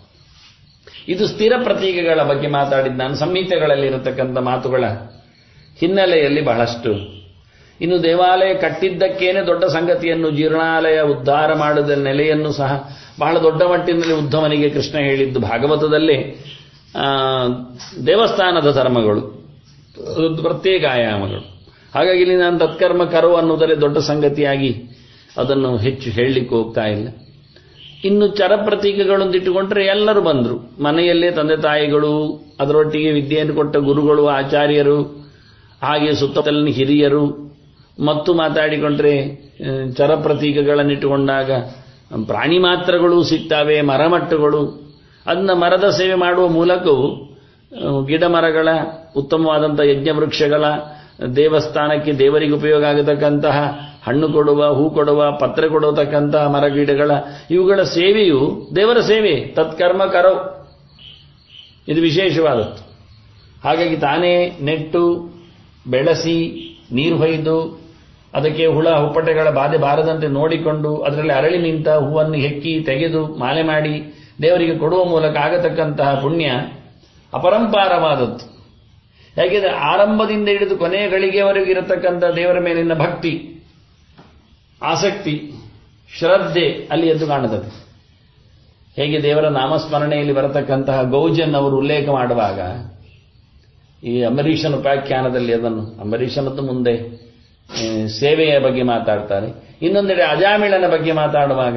ಇದು ಸ್ಥಿರ ಪ್ರತೀಕಗಳ ಬಗ್ಗೆ ಮಾತಾಡಿದ ನಾನು ಸಂಹಿತೆಗಳಲ್ಲಿ ಇರತಕ್ಕಂಥ ಮಾತುಗಳ ಹಿನ್ನೆಲೆಯಲ್ಲಿ ಬಹಳಷ್ಟು ಇನ್ನು ದೇವಾಲಯ ಕಟ್ಟಿದ್ದಕ್ಕೇನೆ ದೊಡ್ಡ ಸಂಗತಿಯನ್ನು ಜೀರ್ಣಾಲಯ ಉದ್ಧಾರ ಮಾಡುವ ನೆಲೆಯನ್ನು ಸಹ ಬಹಳ ದೊಡ್ಡ ಮಟ್ಟಿನಲ್ಲಿ ಉದ್ಧವನಿಗೆ ಕೃಷ್ಣ ಹೇಳಿದ್ದು ಭಾಗವತದಲ್ಲೇ ಆ, ದೇವಸ್ಥಾನದ ಧರ್ಮಗಳು ಅದೊಂದು ಪ್ರತ್ಯೇಕ ಆಯಾಮಗಳು ಹಾಗಾಗಿ ಇಲ್ಲಿ ನಾನು ತತ್ಕರ್ಮ ಕರು ಅನ್ನುವುದರೇ ದೊಡ್ಡ ಸಂಗತಿಯಾಗಿ ಅದನ್ನು ಹೆಚ್ಚು ಹೇಳಲಿಕ್ಕೆ ಹೋಗ್ತಾ ಇಲ್ಲ ಇನ್ನು ಚರಪ್ರತೀಕಗಳನ್ನು ಇಟ್ಟುಕೊಂಡ್ರೆ ಎಲ್ಲರೂ ಬಂದರು ಮನೆಯಲ್ಲೇ ತಂದೆ ತಾಯಿಗಳು ಅದರೊಟ್ಟಿಗೆ ವಿದ್ಯೆಯನ್ನು ಕೊಟ್ಟ ಗುರುಗಳು ಆಚಾರ್ಯರು ಹಾಗೆ ಸುತ್ತಮುತ್ತಲಿನ ಹಿರಿಯರು ಮತ್ತು ಮಾತಾಡಿಕೊಂಡ್ರೆ ಆ, ಚರಪ್ರತೀಕಗಳನ್ನಿಟ್ಟುಕೊಂಡಾಗ ಪ್ರಾಣಿ ಮಾತ್ರಗಳು ಸಿಗ್ತವೆ ಮರಮಟ್ಟುಗಳು ಅದನ್ನ ಮರದ ಸೇವೆ ಮಾಡುವ ಮೂಲಕವೂ ಆ, ಗಿಡ ಮರಗಳ ಉತ್ತಮವಾದಂಥ ಯಜ್ಞ ವೃಕ್ಷಗಳ ದೇವಸ್ಥಾನಕ್ಕೆ ದೇವರಿಗೆ ಉಪಯೋಗ ಆಗತಕ್ಕಂತಹ ಹಣ್ಣು ಕೊಡುವ ಹೂ ಕೊಡುವ ಪತ್ರೆ ಕೊಡತಕ್ಕಂತಹ ಮರ ಗಿಡಗಳ ಇವುಗಳ ಸೇವೆಯು ದೇವರ ಸೇವೆ ತತ್ಕರ್ಮ ಕರೋ ಇದು ವಿಶೇಷವಾದದ್ದು ಹಾಗಾಗಿ ತಾನೇ ನೆಟ್ಟು ಬೆಳೆಸಿ ನೀರು ಹೊಯ್ದು ಅದಕ್ಕೆ ಹುಳ ಹುಪ್ಪಟೆಗಳ ಬಾಧೆ ಬಾರದಂತೆ ನೋಡಿಕೊಂಡು ಅದರಲ್ಲಿ ಅರಳಿ ನಿಂತ ಹೂವನ್ನು ಹೆಕ್ಕಿ ತೆಗೆದು ಮಾಲೆ ಮಾಡಿ ದೇವರಿಗೆ ಕೊಡುವ ಮೂಲಕ ಆಗತಕ್ಕಂತಹ ಪುಣ್ಯ ಅಪರಂಪಾರವಾದದ್ದು ಯಾಕೆಂದರೆ ಆರಂಭದಿಂದ ಹಿಡಿದು ಕೊನೆಯ ಗಳಿಗೆಯವರೆಗೂ ಇರತಕ್ಕಂಥ ದೇವರ ಮೇಲಿನ ಭಕ್ತಿ ಆಸಕ್ತಿ ಶ್ರದ್ಧೆ ಅಲ್ಲಿ ಎದ್ದು ಕಾಣುತ್ತದೆ ಹೇಗೆ ದೇವರ ನಾಮಸ್ಮರಣೆಯಲ್ಲಿ ಬರತಕ್ಕಂತಹ ಗೌಜನ್ ಅವರು ಉಲ್ಲೇಖ ಮಾಡುವಾಗ ಈ ಅಂಬರೀಷನ ಉಪಾಖ್ಯಾನದಲ್ಲಿ ಅದನ್ನು ಅಂಬರೀಷನದ್ದು ಮುಂದೆ ಆ, ಸೇವೆಯ ಬಗ್ಗೆ ಮಾತಾಡ್ತಾರೆ ಇನ್ನೊಂದೆಡೆ ಅಜಾಮಿಳನ ಬಗ್ಗೆ ಮಾತಾಡುವಾಗ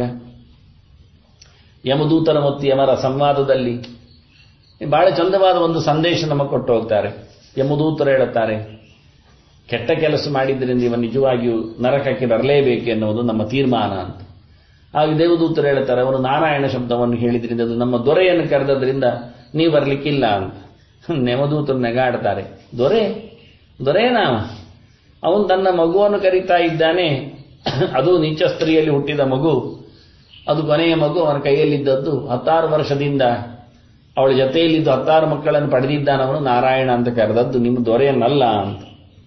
ಯಮದೂತನ ಮತ್ತು ಯಮರ ಸಂವಾದದಲ್ಲಿ ಬಹಳ ಚಂದವಾದ ಒಂದು ಸಂದೇಶ ನಮಗೆ ಕೊಟ್ಟು ಹೋಗ್ತಾರೆ ಯಮದೂತರು ಹೇಳುತ್ತಾರೆ ಕೆಟ್ಟ ಕೆಲಸ ಮಾಡಿದ್ರಿಂದ ಇವ ನಿಜವಾಗಿಯೂ ನರಕಕ್ಕೆ ಬರಲೇಬೇಕು ಎನ್ನುವುದು ನಮ್ಮ ತೀರ್ಮಾನ ಅಂತ ಆಗ ದೇವದೂತರು ಹೇಳ್ತಾರೆ ಅವರು ನಾರಾಯಣ ಶಬ್ದವನ್ನು ಹೇಳಿದ್ರಿಂದ ಅದು ನಮ್ಮ ದೊರೆಯನ್ನು ಕರೆದದ್ರಿಂದ ನೀವು ಬರಲಿಕ್ಕಿಲ್ಲ ಅಂತ ನೆಮದೂತರು ನೆಗಾಡ್ತಾರೆ ದೊರೆ ದೊರೆನಾವ ಅವನು ತನ್ನ ಮಗುವನ್ನು ಕರೀತಾ ಇದ್ದಾನೆ ಅದು ನೀಚ ಸ್ತ್ರೀಯಲ್ಲಿ ಹುಟ್ಟಿದ ಮಗು ಅದು ಕೊನೆಯ ಮಗು ಅವನ ಕೈಯಲ್ಲಿದ್ದದ್ದು ಹತ್ತಾರು ವರ್ಷದಿಂದ ಅವಳ ಜೊತೆಯಲ್ಲಿದ್ದು ಹತ್ತಾರು ಮಕ್ಕಳನ್ನು ಪಡೆದಿದ್ದಾನವನು ನಾರಾಯಣ ಅಂತ ಕರೆದದ್ದು ನಿಮ್ಮ ದೊರೆಯನ್ನಲ್ಲ ಅಂತ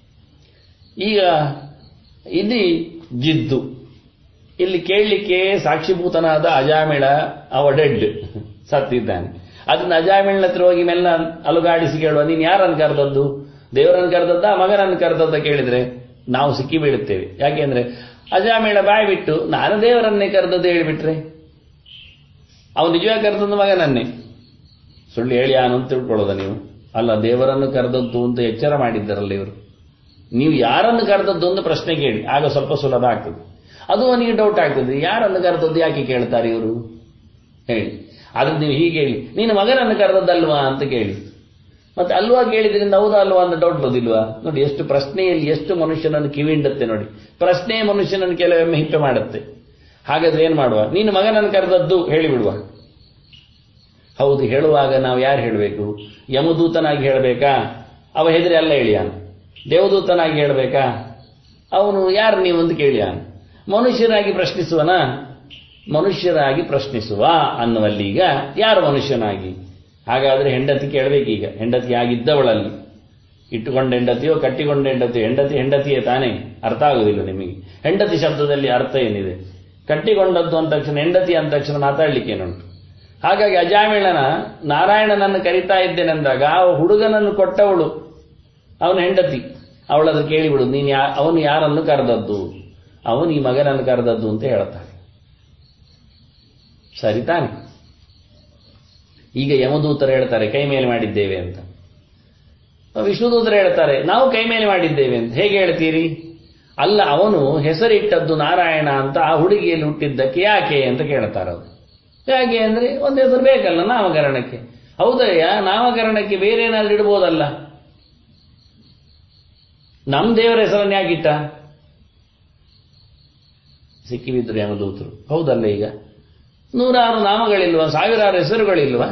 ಈಗ ಇಲ್ಲಿ ಜಿದ್ದು ಇಲ್ಲಿ ಕೇಳಲಿಕ್ಕೆ ಸಾಕ್ಷಿಭೂತನಾದ ಅಜಾಮಿಳ ಅವ ಡೆಡ್ ಸತ್ತಿದ್ದಾನೆ ಅದನ್ನ ಅಜಾಮಿಳನ ಹತ್ರ ಹೋಗಿ ಮೆಲ್ಲ ಅಲುಗಾಡಿಸಿ ಕೇಳುವ ನೀನು ಯಾರನ್ನು ಕರೆದದ್ದು ದೇವರನ್ನು ಕರೆದದ್ದ ಮಗನನ್ನು ಕರೆದದ್ದ ಕೇಳಿದ್ರೆ ನಾವು ಸಿಕ್ಕಿ ಬೀಳುತ್ತೇವೆ ಯಾಕೆಂದ್ರೆ ಅಜಾಮಿಳ ಬಾಯಿ ಬಿಟ್ಟು ನಾನು ದೇವರನ್ನೇ ಕರೆದದ್ದು ಹೇಳಿಬಿಟ್ರೆ ಅವನು ನಿಜವಾಗಿ ಕರೆದದ್ದು ಮಗನನ್ನೇ ಸುಳ್ಳು ಹೇಳಿ ಯಾನು ಅಂತ ತಿಳ್ಕೊಳ್ಳೋದ ನೀವು ಅಲ್ಲ ದೇವರನ್ನು ಕರೆದದ್ದು ಅಂತ ಎಚ್ಚರ ಮಾಡಿದ್ದಾರಲ್ಲ ಇವರು ನೀವು ಯಾರನ್ನು ಕರೆದದ್ದು ಒಂದು ಪ್ರಶ್ನೆ ಕೇಳಿ ಆಗ ಸ್ವಲ್ಪ ಸುಲಭ ಆಗ್ತದೆ ಅದು ಅವನಿಗೆ ಡೌಟ್ ಆಗ್ತದೆ ಯಾರನ್ನು ಕರೆದದ್ದು ಯಾಕೆ ಕೇಳ್ತಾರೆ ಇವರು ಹೇಳಿ ಆದ್ರೆ ನೀವು ಹೀಗೆ ಹೇಳಿ ನೀನು ಮಗನನ್ನು ಕರೆದದ್ದಲ್ವಾ ಅಂತ ಕೇಳಿ ಮತ್ತೆ ಅಲ್ವಾ ಕೇಳಿದ್ರಿಂದ ಹೌದಾ ಅಲ್ವಾ ಅಂತ ಡೌಟ್ ಬರೋದಿಲ್ವಾ ನೋಡಿ ಎಷ್ಟು ಪ್ರಶ್ನೆಯಲ್ಲಿ ಎಷ್ಟು ಮನುಷ್ಯನನ್ನು ಕಿವಿಂಡತ್ತೆ ನೋಡಿ ಪ್ರಶ್ನೆ ಮನುಷ್ಯನನ್ನು ಕೆಲವೊಮ್ಮೆ ಹಿಪ್ಪೆ ಮಾಡುತ್ತೆ ಹಾಗಾದ್ರೆ ಏನ್ ಮಾಡುವ ನೀನು ಮಗನನ್ನು ಕರೆದದ್ದು ಹೇಳಿಬಿಡುವ ಹೌದು ಹೇಳುವಾಗ ನಾವು ಯಾರು ಹೇಳಬೇಕು ಯಮದೂತನಾಗಿ ಹೇಳಬೇಕಾ ಅವ ಹೆದರಿ ಅಲ್ಲ ಹೇಳಿಯಾನ ದೇವದೂತನಾಗಿ ಹೇಳಬೇಕಾ ಅವನು ಯಾರು ನೀವು ಅಂತ ಕೇಳಿಯಾನ ಮನುಷ್ಯರಾಗಿ ಪ್ರಶ್ನಿಸುವನ ಮನುಷ್ಯರಾಗಿ ಪ್ರಶ್ನಿಸುವ ಅನ್ನುವಲ್ಲಿ ಈಗ ಯಾರು ಮನುಷ್ಯನಾಗಿ ಹಾಗಾದ್ರೆ ಹೆಂಡತಿ ಕೇಳಬೇಕೀಗ ಹೆಂಡತಿ ಆಗಿದ್ದವಳಲ್ಲಿ ಇಟ್ಟುಕೊಂಡ ಹೆಂಡತಿಯೋ ಕಟ್ಟಿಕೊಂಡ ಹೆಂಡತಿಯೋ ಹೆಂಡತಿ ಹೆಂಡತಿಯೇ ತಾನೇ ಅರ್ಥ ಆಗುವುದಿಲ್ಲ ನಿಮಗೆ ಹೆಂಡತಿ ಶಬ್ದದಲ್ಲಿ ಅರ್ಥ ಏನಿದೆ ಕಟ್ಟಿಕೊಂಡದ್ದು ಅಂದ ತಕ್ಷಣ ಹೆಂಡತಿ ಅಂದ ತಕ್ಷಣ ಮಾತಾಡ್ಲಿಕ್ಕೇನುಂಟು ಹಾಗಾಗಿ ಅಜಾಮಿಳನ ನಾರಾಯಣನನ್ನು ಕರಿತಾ ಇದ್ದೇನೆಂದಾಗ ಆ ಹುಡುಗನನ್ನು ಕೊಟ್ಟವಳು ಅವನ ಹೆಂಡತಿ ಅವಳದು ಕೇಳಿಬಿಡು ನೀನು ಯಾ ಅವನು ಯಾರನ್ನು ಕರೆದದ್ದು ಅವನು ಈ ಮಗನನ್ನು ಕರೆದದ್ದು ಅಂತ ಹೇಳ್ತಾನೆ ಸರಿ ತಾನೆ ಈಗ ಯಮದೂತರು ಹೇಳ್ತಾರೆ ಕೈ ಮೇಲೆ ಮಾಡಿದ್ದೇವೆ ಅಂತ ವಿಷ್ಣುದೂತರು ಹೇಳ್ತಾರೆ ನಾವು ಕೈ ಮೇಲೆ ಮಾಡಿದ್ದೇವೆ ಅಂತ ಹೇಗೆ ಹೇಳ್ತೀರಿ ಅಲ್ಲ ಅವನು ಹೆಸರಿಟ್ಟದ್ದು ನಾರಾಯಣ ಅಂತ ಆ ಹುಡುಗಿಯಲ್ಲಿ ಹುಟ್ಟಿದ್ದಕ್ಕೆ ಯಾಕೆ ಅಂತ ಕೇಳ್ತಾರೆ ಅವರು ಯಾಕೆ ಅಂದ್ರೆ ಒಂದು ಹೆಸರು ಬೇಕಲ್ಲ ನಾಮಕರಣಕ್ಕೆ ಹೌದಯ್ಯ ನಾಮಕರಣಕ್ಕೆ ಬೇರೆ ಏನಾದ್ರೂ ಇಡ್ಬೋದಲ್ಲ ನಮ್ ದೇವರ ಹೆಸರನ್ನು ಯಾಕಿಟ್ಟ ಸಿಕ್ಕಿಬಿದ್ರು ಯಮದೂತರು ಹೌದಲ್ಲ ಈಗ ನೂರಾರು ನಾಮಗಳಿಲ್ವಾ ಸಾವಿರಾರು ಹೆಸರುಗಳಿಲ್ವಾ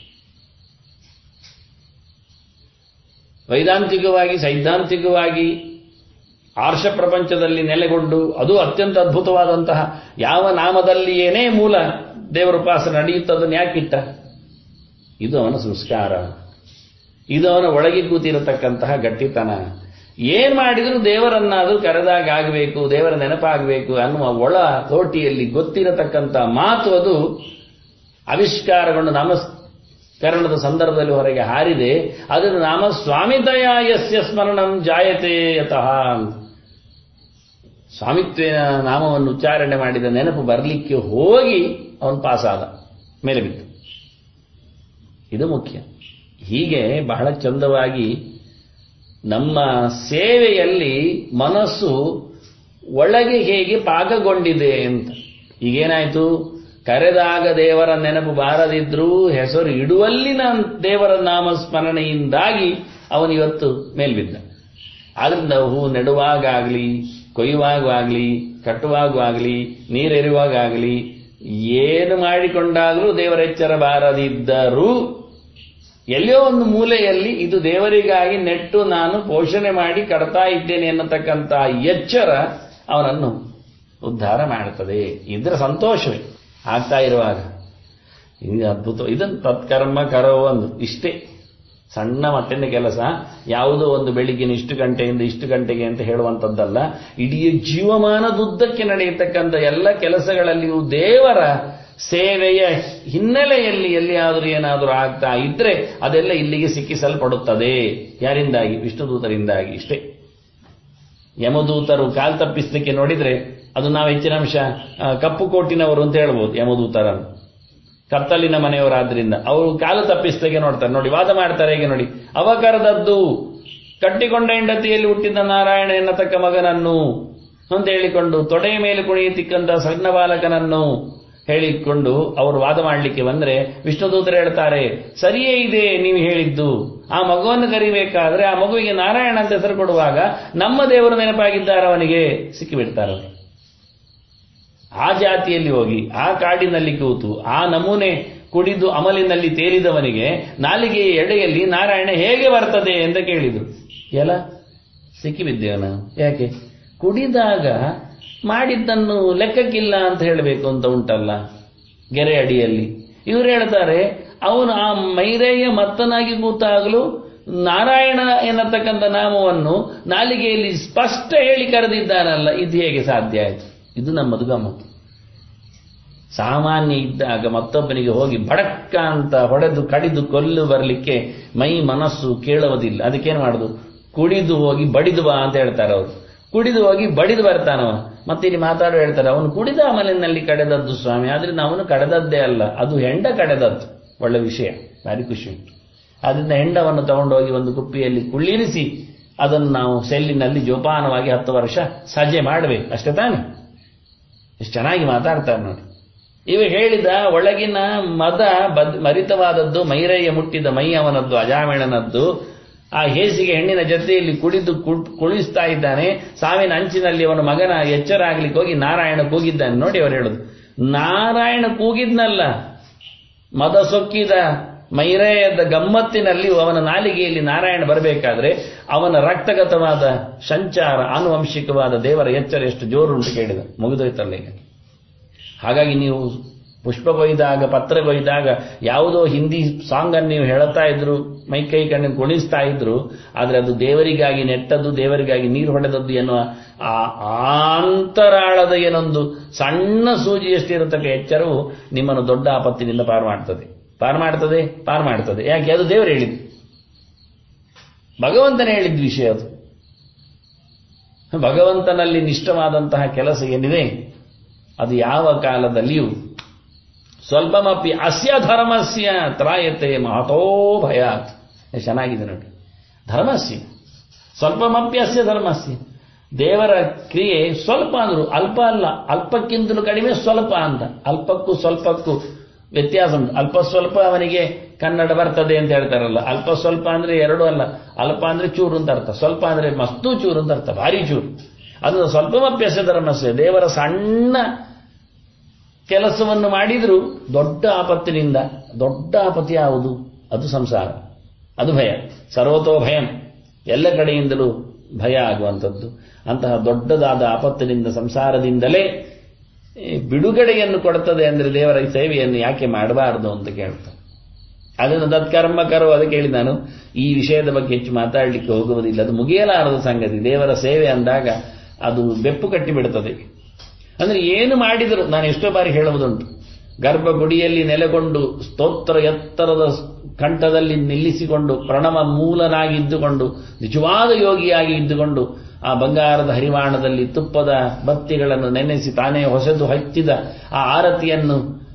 ವೈದಾಂತಿಕವಾಗಿ ಸೈದ್ಧಾಂತಿಕವಾಗಿ ಆರ್ಷ ಪ್ರಪಂಚದಲ್ಲಿ ನೆಲೆಗೊಂಡು ಅದು ಅತ್ಯಂತ ಅದ್ಭುತವಾದಂತಹ ಯಾವ ನಾಮದಲ್ಲಿಯೇನೇ ಮೂಲ ದೇವರ ಉಪಾಸನೆ ನಡೆಯುತ್ತದನ್ನು ಯಾಕಿಟ್ಟ ಇದು ಅವನ ಸಂಸ್ಕಾರ ಇದು ಅವನ ಒಳಗೆ ಕೂತಿರತಕ್ಕಂತಹ ಗಟ್ಟಿತನ ಏನ್ ಮಾಡಿದ್ರು ದೇವರನ್ನಾದರೂ ಕರೆದಾಗ ಆಗಬೇಕು ದೇವರ ನೆನಪಾಗಬೇಕು ಅನ್ನುವ ಒಳ ತೋಟಿಯಲ್ಲಿ ಗೊತ್ತಿರತಕ್ಕಂಥ ಮಾತು ಅದು ಆವಿಷ್ಕಾರಗೊಂಡು ನಾಮಸ್ಕರಣದ ಸಂದರ್ಭದಲ್ಲಿ ಹೊರಗೆ ಹಾರಿದೆ ಅದನ್ನು ನಾಮ ಸ್ವಾಮಿತಯ ಯಸ್ಯ ಸ್ಮರಣಂ ಜಾಯತೆ ಯತಃ ಅಂತ ಸ್ವಾಮಿತ್ವೇನ ನಾಮವನ್ನು ಉಚ್ಚಾರಣೆ ಮಾಡಿದ ನೆನಪು ಬರಲಿಕ್ಕೆ ಹೋಗಿ ಅವನು ಪಾಸ್ ಆದ ಮೇಲೆ ಬಿತ್ತು ಇದು ಮುಖ್ಯ ಹೀಗೆ ಬಹಳ ಚಂದವಾಗಿ ನಮ್ಮ ಸೇವೆಯಲ್ಲಿ ಮನಸ್ಸು ಒಳಗೆ ಹೇಗೆ ಪಾಕಗೊಂಡಿದೆ ಅಂತ ಈಗೇನಾಯ್ತು ಕರೆದಾಗ ದೇವರ ನೆನಪು ಬಾರದಿದ್ರೂ ಹೆಸರು ಇಡುವಲ್ಲಿನ ದೇವರ ನಾಮಸ್ಮರಣೆಯಿಂದಾಗಿ ಅವನಿವತ್ತು ಮೇಲ್ಬಿದ್ದ ಆದ್ರಿಂದ ಹೂ ನೆಡುವಾಗಲಿ ಕೊಯ್ಯುವಾಗಲಿ ಕಟ್ಟುವಾಗಲಿ ನೀರೆರುವಾಗಲಿ ಏನು ಮಾಡಿಕೊಂಡಾಗಲೂ ದೇವರ ಎಚ್ಚರ ಬಾರದಿದ್ದರೂ ಎಲ್ಲೋ ಒಂದು ಮೂಲೆಯಲ್ಲಿ ಇದು ದೇವರಿಗಾಗಿ ನೆಟ್ಟು ನಾನು ಪೋಷಣೆ ಮಾಡಿ ಕಡ್ತಾ ಇದ್ದೇನೆ ಎನ್ನತಕ್ಕಂಥ ಎಚ್ಚರ ಅವನನ್ನು ಉದ್ಧಾರ ಮಾಡುತ್ತದೆ ಇದರ ಸಂತೋಷವೇ ಆಗ್ತಾ ಇರುವಾಗ ಇದು ಅದ್ಭುತ ಇದನ್ನು ತತ್ಕರ್ಮ ಕರೋ ಒಂದು ಇಷ್ಟೇ ಸಣ್ಣ ಮಟ್ಟಿನ ಕೆಲಸ ಯಾವುದೋ ಒಂದು ಬೆಳಿಗ್ಗಿನ ಇಷ್ಟು ಗಂಟೆಯಿಂದ ಇಷ್ಟು ಗಂಟೆಗೆ ಅಂತ ಹೇಳುವಂಥದ್ದಲ್ಲ ಇಡೀ ಜೀವಮಾನದುದ್ದಕ್ಕೆ ನಡೆಯತಕ್ಕಂಥ ಎಲ್ಲ ಕೆಲಸಗಳಲ್ಲಿಯೂ ದೇವರ ಸೇವೆಯ ಹಿನ್ನೆಲೆಯಲ್ಲಿ ಎಲ್ಲಿಯಾದರೂ ಏನಾದರೂ ಆಗ್ತಾ ಇದ್ರೆ ಅದೆಲ್ಲ ಇಲ್ಲಿಗೆ ಸಿಕ್ಕಿಸಲ್ಪಡುತ್ತದೆ ಯಾರಿಂದಾಗಿ ವಿಷ್ಣುದೂತರಿಂದಾಗಿ ಇಷ್ಟೇ ಯಮದೂತರು ಕಾಲ್ ತಪ್ಪಿಸಲಿಕ್ಕೆ ನೋಡಿದ್ರೆ ಅದು ನಾವು ಹೆಚ್ಚಿನ ಅಂಶ ಆ, ಕಪ್ಪು ಕೋಟಿನವರು ಅಂತ ಹೇಳ್ಬೋದು ಯಮದೂತರನ್ನು ಕತ್ತಲಿನ ಮನೆಯವರಾದ್ರಿಂದ ಅವರು ಕಾಲು ತಪ್ಪಿಸಲಿಕ್ಕೆ ನೋಡ್ತಾರೆ ನೋಡಿ ವಾದ ಮಾಡ್ತಾರೆ ಹೇಗೆ ನೋಡಿ ಅವ ಕರೆದದ್ದು ಕಟ್ಟಿಕೊಂಡ ಹೆಂಡತಿಯಲ್ಲಿ ಹುಟ್ಟಿದ ನಾರಾಯಣ ಎನ್ನತಕ್ಕ ಮಗನನ್ನು ಅಂತ ಹೇಳಿಕೊಂಡು ತೊಡೆಯ ಮೇಲೆ ಕುಣಿಯುತ್ತಿಕ್ಕಂತ ಸಣ್ಣ ಬಾಲಕನನ್ನು ಹೇಳಿಕೊಂಡು ಅವರು ವಾದ ಮಾಡಲಿಕ್ಕೆ ಬಂದ್ರೆ ವಿಷ್ಣುದೂತರು ಹೇಳ್ತಾರೆ ಸರಿಯೇ ಇದೆ ನೀವು ಹೇಳಿದ್ದು ಆ ಮಗುವನ್ನು ಕರಿಬೇಕಾದ್ರೆ ಆ ಮಗುವಿಗೆ ನಾರಾಯಣ ಅಂತ ಹೆಸರು ಕೊಡುವಾಗ ನಮ್ಮ ದೇವರು ನೆನಪಾಗಿದ್ದಾರೆ ಅವನಿಗೆ ಸಿಕ್ಕಿಬಿಡ್ತಾರೆ ಅವನಿಗೆ ಆ ಜಾತಿಯಲ್ಲಿ ಹೋಗಿ ಆ ಕಾಡಿನಲ್ಲಿ ಕೂತು ಆ ನಮೂನೆ ಕುಡಿದು ಅಮಲಿನಲ್ಲಿ ತೇಲಿದವನಿಗೆ ನಾಲಿಗೆಯ ಎಡೆಯಲ್ಲಿ ನಾರಾಯಣ ಹೇಗೆ ಬರ್ತದೆ ಅಂತ ಕೇಳಿದ್ರು ಎಲ್ಲ ಸಿಕ್ಕಿಬಿದ್ದೇವ ನಾವು ಯಾಕೆ ಕುಡಿದಾಗ ಮಾಡಿದ್ದನ್ನು ಲೆಕ್ಕಕ್ಕಿಲ್ಲ ಅಂತ ಹೇಳಬೇಕು ಅಂತ ಉಂಟಲ್ಲ ಗೆರೆ ಅಡಿಯಲ್ಲಿ ಇವರು ಹೇಳ್ತಾರೆ ಅವನು ಆ ಮೈರೆಯ ಮತ್ತನಾಗಿ ಕೂತಾಗಲೂ ನಾರಾಯಣ ಎನ್ನತಕ್ಕಂಥ ನಾಮವನ್ನು ನಾಲಿಗೆಯಲ್ಲಿ ಸ್ಪಷ್ಟ ಹೇಳಿ ಕರೆದಿದ್ದಾನಲ್ಲ ಇದು ಹೇಗೆ ಸಾಧ್ಯ ಆಯಿತು ಇದು ನಮ್ಮದು ಗಮ್ಮತ್ತು ಸಾಮಾನ್ಯ ಇದ್ದಾಗ ಮತ್ತೊಬ್ಬನಿಗೆ ಹೋಗಿ ಬಡಕ್ಕ ಅಂತ ಹೊಡೆದು ಕಡಿದು ಕೊಲ್ಲು ಬರಲಿಕ್ಕೆ ಮೈ ಮನಸ್ಸು ಕೇಳುವುದಿಲ್ಲ ಅದಕ್ಕೇನು ಮಾಡುದು ಕುಡಿದು ಹೋಗಿ ಬಡಿದು ಬಾ ಅಂತ ಹೇಳ್ತಾರೆ ಅವರು ಕುಡಿದು ಹೋಗಿ ಬಡಿದು ಬರ್ತಾನವ ಮತ್ತೆ ಇಲ್ಲಿ ಮಾತಾಡೋ ಹೇಳ್ತಾರೆ ಅವನು ಕುಡಿದ ಅಮಲಿನಲ್ಲಿ ಕಡೆದದ್ದು ಸ್ವಾಮಿ ಆದ್ರಿಂದ ಅವನು ಕಡೆದದ್ದೇ ಅಲ್ಲ ಅದು ಹೆಂಡ ಕಡೆದದ್ದು ಒಳ್ಳೆ ವಿಷಯ ಭಾರಿ ಖುಷಿ ಉಂಟು ಆದ್ರಿಂದ ಹೆಂಡವನ್ನು ತಗೊಂಡೋಗಿ ಒಂದು ಕುಪ್ಪಿಯಲ್ಲಿ ಕುಳ್ಳಿರಿಸಿ ಅದನ್ನು ನಾವು ಸೆಲ್ಲಿನಲ್ಲಿ ಜೋಪಾನವಾಗಿ ಹತ್ತು ವರ್ಷ ಸಜ್ಜೆ ಮಾಡಬೇಕು ಅಷ್ಟೇ ತಾನೆ ಎಷ್ಟು ಚೆನ್ನಾಗಿ ಮಾತಾಡ್ತಾರೆ ನೋಡಿ ಇವ ಹೇಳಿದ ಒಳಗಿನ ಮದ ಬದ್ ಮರಿತವಾದದ್ದು ಮೈರಯ್ಯ ಮುಟ್ಟಿದ ಮೈ ಅವನದ್ದು ಅಜಾಮೇಳನದ್ದು ಆ ಹೇಸಿಗೆ ಹೆಣ್ಣಿನ ಜೊತೆಯಲ್ಲಿ ಕುಡಿದು ಕು- ಕುಳಿಸ್ತಾ ಇದ್ದಾನೆ ಸಾವಿನ ಅಂಚಿನಲ್ಲಿ ಅವನ ಮಗನ ಎಚ್ಚರ ಆಗ್ಲಿಕ್ಕೆ ಹೋಗಿ ನಾರಾಯಣ ಕೂಗಿದ್ದಾನೆ ನೋಡಿ ಅವರು ಹೇಳುದು ನಾರಾಯಣ ಕೂಗಿದ್ನಲ್ಲ ಮದ ಸೊಕ್ಕಿದ ಮೈರೇಯದ ಗಮ್ಮತ್ತಿನಲ್ಲಿ ಅವನ ನಾಲಿಗೆಯಲ್ಲಿ ನಾರಾಯಣ ಬರಬೇಕಾದ್ರೆ ಅವನ ರಕ್ತಗತವಾದ ಸಂಚಾರ ಆನುವಂಶಿಕವಾದ ದೇವರ ಎಚ್ಚರ ಎಷ್ಟು ಜೋರು ಉಂಟು ಕೇಳಿದ ಮುಗಿದೋಯ್ತಲ್ಲ ಈಗ ಹಾಗಾಗಿ ನೀವು ಪುಷ್ಪ ಕೊಯ್ದಾಗ ಪತ್ರ ಕೊಯ್ದಾಗ ಯಾವುದೋ ಹಿಂದಿ ಸಾಂಗ್ ಅನ್ನು ನೀವು ಹೇಳ್ತಾ ಇದ್ರು ಮೈ ಕೈ ಕಣ್ಣು ಕುಣಿಸ್ತಾ ಇದ್ರು ಆದ್ರೆ ಅದು ದೇವರಿಗಾಗಿ ನೆಟ್ಟದ್ದು ದೇವರಿಗಾಗಿ ನೀರು ಹೊಡೆದದ್ದು ಎನ್ನುವ ಆ ಅಂತರಾಳದ ಏನೊಂದು ಸಣ್ಣ ಸೂಜಿಯಷ್ಟಿರತಕ್ಕ ಎಚ್ಚರವು ನಿಮ್ಮನ್ನು ದೊಡ್ಡ ಆಪತ್ತಿನಿಂದ ಪಾರು ಮಾಡ್ತದೆ ಪಾರು ಮಾಡ್ತದೆ ಪಾರು ಮಾಡ್ತದೆ ಯಾಕೆ ಅದು ದೇವರು ಹೇಳಿದ್ದು ಭಗವಂತನೇ ಹೇಳಿದ ವಿಷಯ ಅದು ಭಗವಂತನಲ್ಲಿ ನಿಷ್ಠವಾದಂತಹ ಕೆಲಸ ಏನಿದೆ ಅದು ಯಾವ ಕಾಲದಲ್ಲಿಯೂ ಸ್ವಲ್ಪಮಪಿ ಅಸ್ಯ ಧರ್ಮಸ್ಯ ತ್ರಾಯತೆ ಮಹತೋ ಭಯಾತ್ ಎಷ್ಟು ಚೆನ್ನಾಗಿದೆ ನೋಡಿ ಧರ್ಮಸ್ಯ ಸ್ವಲ್ಪಮಪಿ ಅಸ್ಯ ಧರ್ಮಸ್ಯ ದೇವರ ಕ್ರಿಯೆ ಸ್ವಲ್ಪ ಅಂದ್ರು ಅಲ್ಪ ಅಲ್ಲ ಅಲ್ಪಕ್ಕಿಂತಲೂ ಕಡಿಮೆ ಸ್ವಲ್ಪ ಅಂತ ಅಲ್ಪಕ್ಕೂ ಸ್ವಲ್ಪಕ್ಕೂ ವ್ಯತ್ಯಾಸ ಉಂಟು ಅಲ್ಪ ಸ್ವಲ್ಪ ಅವನಿಗೆ ಕನ್ನಡ ಬರ್ತದೆ ಅಂತ ಹೇಳ್ತಾರಲ್ಲ ಅಲ್ಪ ಸ್ವಲ್ಪ ಅಂದ್ರೆ ಎರಡು ಅಲ್ಲ ಅಲ್ಪ ಅಂದ್ರೆ ಚೂರು ಅಂತ ಅರ್ಥ ಸ್ವಲ್ಪ ಅಂದ್ರೆ ಮಸ್ತು ಚೂರು ಅಂತ ಅರ್ಥ ಭಾರಿ ಚೂರು ಅದು ಸ್ವಲ್ಪಮಪ್ಯಸ ಧರ್ಮಸ್ಯ ದೇವರ ಸಣ್ಣ ಕೆಲಸವನ್ನು ಮಾಡಿದರೂ ದೊಡ್ಡ ಆಪತ್ತಿನಿಂದ ದೊಡ್ಡ ಆಪತ್ತು ಯಾವುದು ಅದು ಸಂಸಾರ ಅದು ಭಯ ಸರ್ವತೋ ಭಯಂ ಎಲ್ಲ ಕಡೆಯಿಂದಲೂ ಭಯ ಆಗುವಂಥದ್ದು ಅಂತಹ ದೊಡ್ಡದಾದ ಆಪತ್ತಿನಿಂದ ಸಂಸಾರದಿಂದಲೇ ಈ ಬಿಡುಗಡೆಯನ್ನು ಕೊಡುತ್ತದೆ ಅಂದರೆ ದೇವರ ಈ ಸೇವೆಯನ್ನು ಯಾಕೆ ಮಾಡಬಾರದು ಅಂತ ಕೇಳ್ತಾರೆ ಅದನ್ನು ತತ್ಕರ್ಮ ಕರೋ ಅದಕ್ಕೆ ಹೇಳಿ ನಾನು ಈ ವಿಷಯದ ಬಗ್ಗೆ ಹೆಚ್ಚು ಮಾತಾಡಲಿಕ್ಕೆ ಹೋಗುವುದಿಲ್ಲ ಅದು ಮುಗಿಯಲಾರದ ಸಂಗತಿ ದೇವರ ಸೇವೆ ಅಂದಾಗ ಅದು ಬೆಪ್ಪು ಕಟ್ಟಿಬಿಡುತ್ತದೆ ಅಂದ್ರೆ ಏನು ಮಾಡಿದರು ನಾನು ಎಷ್ಟೋ ಬಾರಿ ಹೇಳುವುದುಂಟು ಗರ್ಭಗುಡಿಯಲ್ಲಿ ನೆಲೆಗೊಂಡು ಸ್ತೋತ್ರ ಎತ್ತರದ ಕಂಠದಲ್ಲಿ ನಿಲ್ಲಿಸಿಕೊಂಡು ಪ್ರಣವ ಮೂಲನಾಗಿ ಇದ್ದುಕೊಂಡು ನಿಜವಾದ ಯೋಗಿಯಾಗಿ ಇದ್ದುಕೊಂಡು ಆ ಬಂಗಾರದ ಹರಿವಾಣದಲ್ಲಿ ತುಪ್ಪದ ಬತ್ತಿಗಳನ್ನು ನೆನೆಸಿ ತಾನೇ ಹೊಸೆದು ಹಚ್ಚಿದ ಆ ಆರತಿಯನ್ನು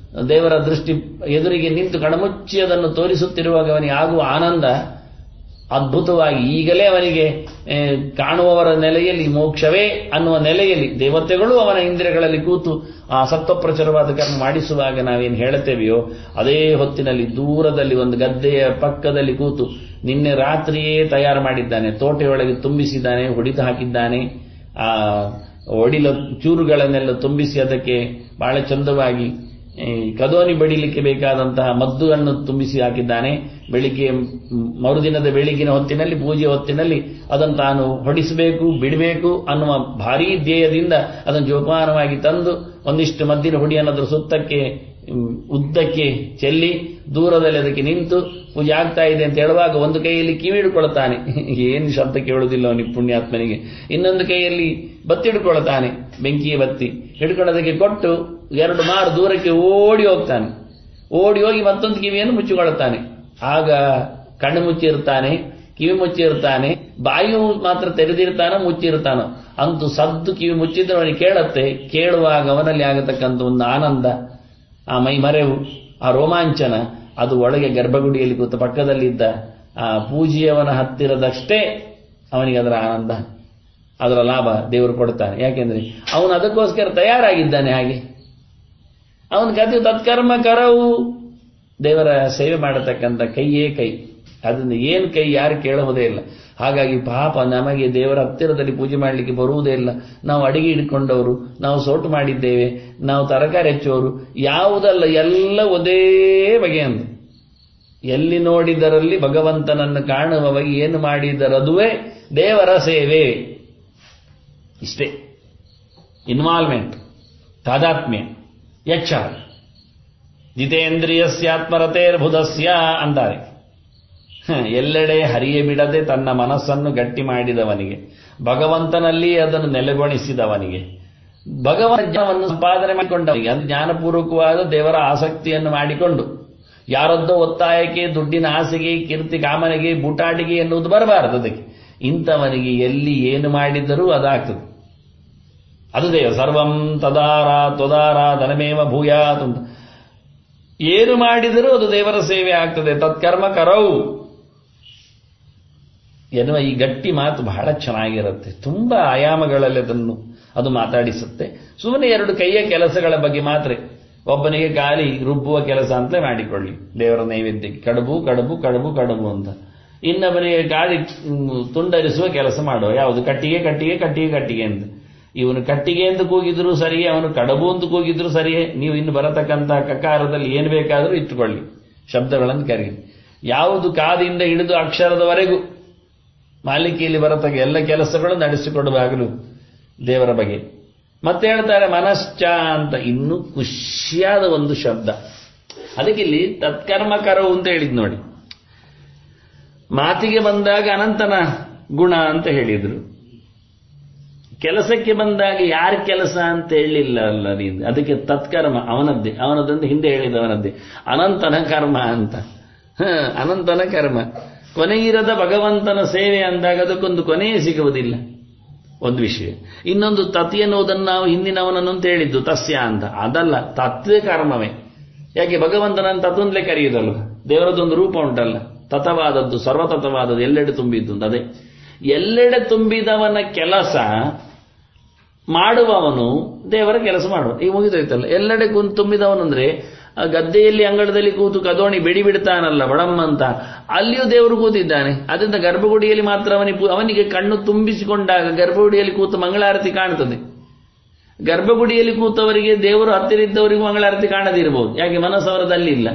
ದೇವರ ದೃಷ್ಟಿ ಎದುರಿಗೆ ನಿಂತು ಕಣಮುಚ್ಚಿ ಅದನ್ನು ತೋರಿಸುತ್ತಿರುವಾಗ ಅವನಿಗೆ ಆಗುವ ಆನಂದ ಅದ್ಭುತವಾಗಿ ಈಗಲೇ ಅವನಿಗೆ ಆ, ಕಾಣುವವರ ನೆಲೆಯಲ್ಲಿ ಮೋಕ್ಷವೇ ಅನ್ನುವ ನೆಲೆಯಲ್ಲಿ ದೇವತೆಗಳು ಅವನ ಇಂದ್ರಿಯಗಳಲ್ಲಿ ಕೂತು ಆ ಸತ್ವಪ್ರಚುರವಾದ ಕರ್ಮ ಮಾಡಿಸುವಾಗ ನಾವೇನು ಹೇಳುತ್ತೇವೆಯೋ ಅದೇ ಹೊತ್ತಿನಲ್ಲಿ ದೂರದಲ್ಲಿ ಒಂದು ಗದ್ದೆಯ ಪಕ್ಕದಲ್ಲಿ ಕೂತು ನಿನ್ನೆ ರಾತ್ರಿಯೇ ತಯಾರು ಮಾಡಿದ್ದಾನೆ ತೋಟೆಯೊಳಗೆ ತುಂಬಿಸಿದ್ದಾನೆ ಹೊಡಿತು ಹಾಕಿದ್ದಾನೆ ಆ ಒಡಿಲ ಚೂರುಗಳನ್ನೆಲ್ಲ ತುಂಬಿಸಿ ಅದಕ್ಕೆ ಬಹಳ ಚಂದವಾಗಿ ಈ ಕದೋನಿ ಬಡಿಲಿಕ್ಕೆ ಬೇಕಾದಂತಹ ಮದ್ದುಗಳನ್ನು ತುಂಬಿಸಿ ಹಾಕಿದ್ದಾನೆ ಬೆಳಿಗ್ಗೆ ಮ್, ಮರುದಿನದ ಬೆಳಿಗಿನ ಹೊತ್ತಿನಲ್ಲಿ ಪೂಜೆ ಹೊತ್ತಿನಲ್ಲಿ ಅದನ್ನು ತಾನು ಹೊಡಿಸಬೇಕು ಬಿಡಬೇಕು ಅನ್ನುವ ಭಾರೀ ಧ್ಯೇಯದಿಂದ ಅದನ್ನು ಜೋಪಾನವಾಗಿ ತಂದು ಒಂದಿಷ್ಟು ಮದ್ದಿನ ಹುಡಿಯನ್ನು ಅದರ ಸುತ್ತಕ್ಕೆ ಮ್, ಉದ್ದಕ್ಕೆ ಚೆಲ್ಲಿ ದೂರದಲ್ಲಿ ಅದಕ್ಕೆ ನಿಂತು ಪೂಜೆ ಆಗ್ತಾ ಇದೆ ಅಂತ ಹೇಳುವಾಗ ಒಂದು ಕೈಯಲ್ಲಿ ಕಿವಿ ಹಿಡ್ಕೊಳ್ತಾನೆ ಏನು ಶಬ್ದ ಕೇಳುವುದಿಲ್ಲ ಅವನಿಗೆ ಪುಣ್ಯಾತ್ಮನಿಗೆ ಇನ್ನೊಂದು ಕೈಯಲ್ಲಿ ಬತ್ತಿ ಹಿಡ್ಕೊಳ್ತಾನೆ ಬೆಂಕಿಯ ಬತ್ತಿ ಹಿಡ್ಕೊಳ್ಳೋದಕ್ಕೆ ಕೊಟ್ಟು ಎರಡು ಮಾರು ದೂರಕ್ಕೆ ಓಡಿ ಹೋಗ್ತಾನೆ ಓಡಿ ಹೋಗಿ ಮತ್ತೊಂದು ಕಿವಿಯನ್ನು ಮುಚ್ಚಿಕೊಳ್ಳುತ್ತಾನೆ ಆಗ ಕಣ್ಣು ಮುಚ್ಚಿರ್ತಾನೆ ಕಿವಿ ಮುಚ್ಚಿರ್ತಾನೆ ಬಾಯಿಯು ಮಾತ್ರ ತೆರೆದಿರ್ತಾನೋ ಮುಚ್ಚಿರ್ತಾನೋ ಅಂತೂ ಸದ್ದು ಕಿವಿ ಮುಚ್ಚಿದ್ರೆ ಅವನಿಗೆ ಕೇಳತ್ತೆ ಕೇಳುವಾಗ ಅವನಲ್ಲಿ ಆಗತಕ್ಕಂಥ ಒಂದು ಆನಂದ ಆ ಮೈ ಮರೆವು ಆ ರೋಮಾಂಚನ ಅದು ಒಳಗೆ ಗರ್ಭಗುಡಿಯಲ್ಲಿ ಕೂತ ಪಕ್ಕದಲ್ಲಿದ್ದ ಆ ಪೂಜಿಯವನ ಹತ್ತಿರದಷ್ಟೇ ಅವನಿಗೆ ಅದರ ಆನಂದ ಅದರ ಲಾಭ ದೇವರು ಕೊಡ್ತಾನೆ ಯಾಕೆಂದ್ರೆ ಅವನು ಅದಕ್ಕೋಸ್ಕರ ತಯಾರಾಗಿದ್ದಾನೆ ಹಾಗೆ ಅವನ ಕಥೆ ತತ್ಕರ್ಮ ಕರವು ದೇವರ ಸೇವೆ ಮಾಡತಕ್ಕಂಥ ಕೈಯೇ ಕೈ ಅದರಿಂದ ಏನು ಕೈ ಯಾರು ಕೇಳುವುದೇ ಇಲ್ಲ ಹಾಗಾಗಿ ಪಾಪ ನಮಗೆ ದೇವರ ಹತ್ತಿರದಲ್ಲಿ ಪೂಜೆ ಮಾಡಲಿಕ್ಕೆ ಬರುವುದೇ ಇಲ್ಲ ನಾವು ಅಡಿಗೆ ಇಟ್ಕೊಂಡವರು ನಾವು ಸೋಟು ಮಾಡಿದ್ದೇವೆ ನಾವು ತರಕಾರಿ ಹೆಚ್ಚುವವರು ಯಾವುದಲ್ಲ ಎಲ್ಲ ಒಂದೇ ಬಗೆಯಂದು ಎಲ್ಲಿ ನೋಡಿದರಲ್ಲಿ ಭಗವಂತನನ್ನು ಕಾಣುವವಾಗಿ ಏನು ಮಾಡಿದರದುವೇ ದೇವರ ಸೇವೆ ಇಷ್ಟೇ ಇನ್ವಾಲ್ವ್ಮೆಂಟ್ ತಾದಾತ್ಮ್ಯ ಎಚ್ಚರ ಜಿತೇಂದ್ರಿಯಸ್ಯಾತ್ಮರತೇರ್ಭುತಸ್ಯ ಅಂತಾರೆ ಹ, ಎಲ್ಲೆಡೆ ಹರಿಯೇ ಬಿಡದೆ ತನ್ನ ಮನಸ್ಸನ್ನು ಗಟ್ಟಿ ಮಾಡಿದವನಿಗೆ ಭಗವಂತನಲ್ಲಿ ಅದನ್ನು ನೆಲೆಗೊಳಿಸಿದವನಿಗೆ ಭಗವಂತ ಜ್ಞಾನವನ್ನು ಸಂಪಾದನೆ ಮಾಡಿಕೊಂಡವನಿಗೆ ಅದು ಜ್ಞಾನಪೂರ್ವಕವಾದ ದೇವರ ಆಸಕ್ತಿಯನ್ನು ಮಾಡಿಕೊಂಡು ಯಾರದ್ದೋ ಒತ್ತಾಯಕ್ಕೆ ದುಡ್ಡಿನ ಆಸೆಗೆ ಕೀರ್ತಿ ಕಾಮನೆಗೆ ಬೂಟಾಟಿಗೆ ಎನ್ನುವುದು ಬರಬಾರದು ಅದಕ್ಕೆ ಇಂಥವನಿಗೆ ಎಲ್ಲಿ ಏನು ಮಾಡಿದರೂ ಅದಾಗ್ತದೆ ಅದು ದೇವ ಸರ್ವಂ ತದಾರ ತ್ವದಾರ ಧನಮೇವ ಭೂಯಾತ್ ಅಂತ ಏನು ಮಾಡಿದರೂ ಅದು ದೇವರ ಸೇವೆ ಆಗ್ತದೆ ತತ್ಕರ್ಮ ಕರವು ಎನ್ನುವ ಈ ಗಟ್ಟಿ ಮಾತು ಬಹಳ ಚೆನ್ನಾಗಿರುತ್ತೆ ತುಂಬಾ ಆಯಾಮಗಳಲ್ಲಿ ಅದನ್ನು ಅದು ಮಾತಾಡಿಸುತ್ತೆ ಸುಮ್ಮನೆ ಎರಡು ಕೈಯ ಕೆಲಸಗಳ ಬಗ್ಗೆ ಮಾತ್ರ ಒಬ್ಬನಿಗೆ ಖಾಲಿ ರುಬ್ಬುವ ಕೆಲಸ ಅಂತಲೇ ಮಾಡಿಕೊಳ್ಳಿ ದೇವರ ನೈವೇದ್ಯಕ್ಕೆ ಕಡುಬು ಕಡುಬು ಕಡುಬು ಕಡುಬು ಅಂತ ಇನ್ನೊಬ್ಬನಿಗೆ ಗಾಳಿ ಹ್ಮ್, ತುಂಡರಿಸುವ ಕೆಲಸ ಮಾಡುವ ಯಾವುದು ಕಟ್ಟಿಗೆ ಕಟ್ಟಿಗೆ ಕಟ್ಟಿಗೆ ಕಟ್ಟಿಗೆ ಅಂತ ಇವನು ಕಟ್ಟಿಗೆ ಎಂದು ಕೂಗಿದ್ರು ಸರಿಯೇ ಅವನು ಕಡಬು ಎಂದು ಕೂಗಿದ್ರು ಸರಿಯೇ ನೀವು ಇನ್ನು ಬರತಕ್ಕಂಥ ಕಕಾರದಲ್ಲಿ ಏನು ಬೇಕಾದರೂ ಇಟ್ಟುಕೊಳ್ಳಿ ಶಬ್ದಗಳನ್ನು ಕರೀರಿ ಯಾವುದು ಕಾದಿಂದ ಹಿಡಿದು ಅಕ್ಷರದವರೆಗೂ ಮಾಲಿಕೆಯಲ್ಲಿ ಬರತಕ್ಕ ಎಲ್ಲ ಕೆಲಸಗಳು ನಡೆಸಿಕೊಡುವಾಗಲೂ ದೇವರ ಬಗ್ಗೆ ಮತ್ತೆ ಹೇಳ್ತಾರೆ ಮನಶ್ಚ ಅಂತ ಇನ್ನೂ ಖುಷಿಯಾದ ಒಂದು ಶಬ್ದ ಅದಕ್ಕೆ ಇಲ್ಲಿ ತತ್ಕರ್ಮಕರವು ಅಂತ ಹೇಳಿದ್ ನೋಡಿ ಮಾತಿಗೆ ಬಂದಾಗ ಅನಂತನ ಗುಣ ಅಂತ ಹೇಳಿದ್ರು ಕೆಲಸಕ್ಕೆ ಬಂದಾಗ ಯಾರ ಕೆಲಸ ಅಂತ ಹೇಳಿಲ್ಲ ಅಲ್ಲ ನೀನು ಅದಕ್ಕೆ ತತ್ಕರ್ಮ ಅವನದ್ದೇ ಅವನದೊಂದು ಹಿಂದೆ ಹೇಳಿದವನದ್ದೇ ಅನಂತನ ಕರ್ಮ ಅಂತ ಹ ಅನಂತನ ಕರ್ಮ ಕೊನೆಯಿರದ ಭಗವಂತನ ಸೇವೆ ಅಂದಾಗ ಅದಕ್ಕೊಂದು ಕೊನೆಯೇ ಸಿಗುವುದಿಲ್ಲ ಒಂದು ವಿಷಯ ಇನ್ನೊಂದು ತತಿ ಎನ್ನುವುದನ್ನು ನಾವು ಹಿಂದಿನವನನ್ನು ಅಂತ ಹೇಳಿದ್ದು ತಸ್ಯ ಅಂತ ಅದಲ್ಲ ತತ್ವೇ ಕರ್ಮವೇ ಯಾಕೆ ಭಗವಂತನನ್ನು ತತ್ವಂತಲೇ ಕರೆಯುವುದಲ್ಲ ದೇವರದೊಂದು ರೂಪ ಉಂಟಲ್ಲ ತತವಾದದ್ದು ಸರ್ವತತವಾದದ್ದು ಎಲ್ಲೆಡೆ ತುಂಬಿದ್ದು ಅಂತ ಅದೇ ಎಲ್ಲೆಡೆ ತುಂಬಿದವನ ಕೆಲಸ ಮಾಡುವವನು ದೇವರ ಕೆಲಸ ಮಾಡುವ ಈಗ ಮುಗಿದೋಯ್ತಲ್ಲ ಎಲ್ಲೆಡೆ ಕುಂತು ತುಂಬಿದವನು ಅಂದ್ರೆ ಆ ಗದ್ದೆಯಲ್ಲಿ ಅಂಗಳದಲ್ಲಿ ಕೂತು ಕದೋಣಿ ಬೆಡಿ ಬಿಡ್ತಾನಲ್ಲ ಬಡಮ್ಮ ಅಂತ ಅಲ್ಲಿಯೂ ದೇವರು ಕೂತಿದ್ದಾನೆ ಅದರಿಂದ ಗರ್ಭಗುಡಿಯಲ್ಲಿ ಮಾತ್ರ ಅವನಿಗೆ ಪೂ- ಅವನಿಗೆ ಕಣ್ಣು ತುಂಬಿಸಿಕೊಂಡಾಗ ಗರ್ಭಗುಡಿಯಲ್ಲಿ ಕೂತು ಮಂಗಳಾರತಿ ಕಾಣ್ತದೆ ಗರ್ಭಗುಡಿಯಲ್ಲಿ ಕೂತವರಿಗೆ ದೇವರು ಹತ್ತಿರ ಇದ್ದವರಿಗೂ ಮಂಗಳಾರತಿ ಕಾಣದಿರಬಹುದು ಯಾಕೆ ಮನಸ್ಸು ಅವರದಲ್ಲಿ ಇಲ್ಲ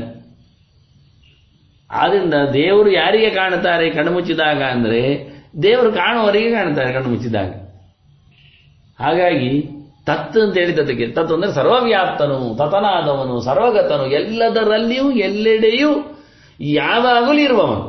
ಆದ್ರಿಂದ ದೇವರು ಯಾರಿಗೆ ಕಾಣುತ್ತಾರೆ ಕಣ್ಮುಚ್ಚಿದಾಗ ಅಂದ್ರೆ ದೇವರು ಕಾಣುವವರಿಗೆ ಕಾಣ್ತಾರೆ ಕಣ್ಮುಚ್ಚಿದಾಗ ಹಾಗಾಗಿ ತತ್ ಅಂತ ಹೇಳಿದ್ದಕ್ಕೆ ತತ್ ಅಂದ್ರೆ ಸರ್ವವ್ಯಾಪ್ತನು ತತನಾದವನು ಸರ್ವಗತನು ಎಲ್ಲದರಲ್ಲಿಯೂ ಎಲ್ಲೆಡೆಯೂ ಯಾವಾಗಲೂ ಇರುವವನು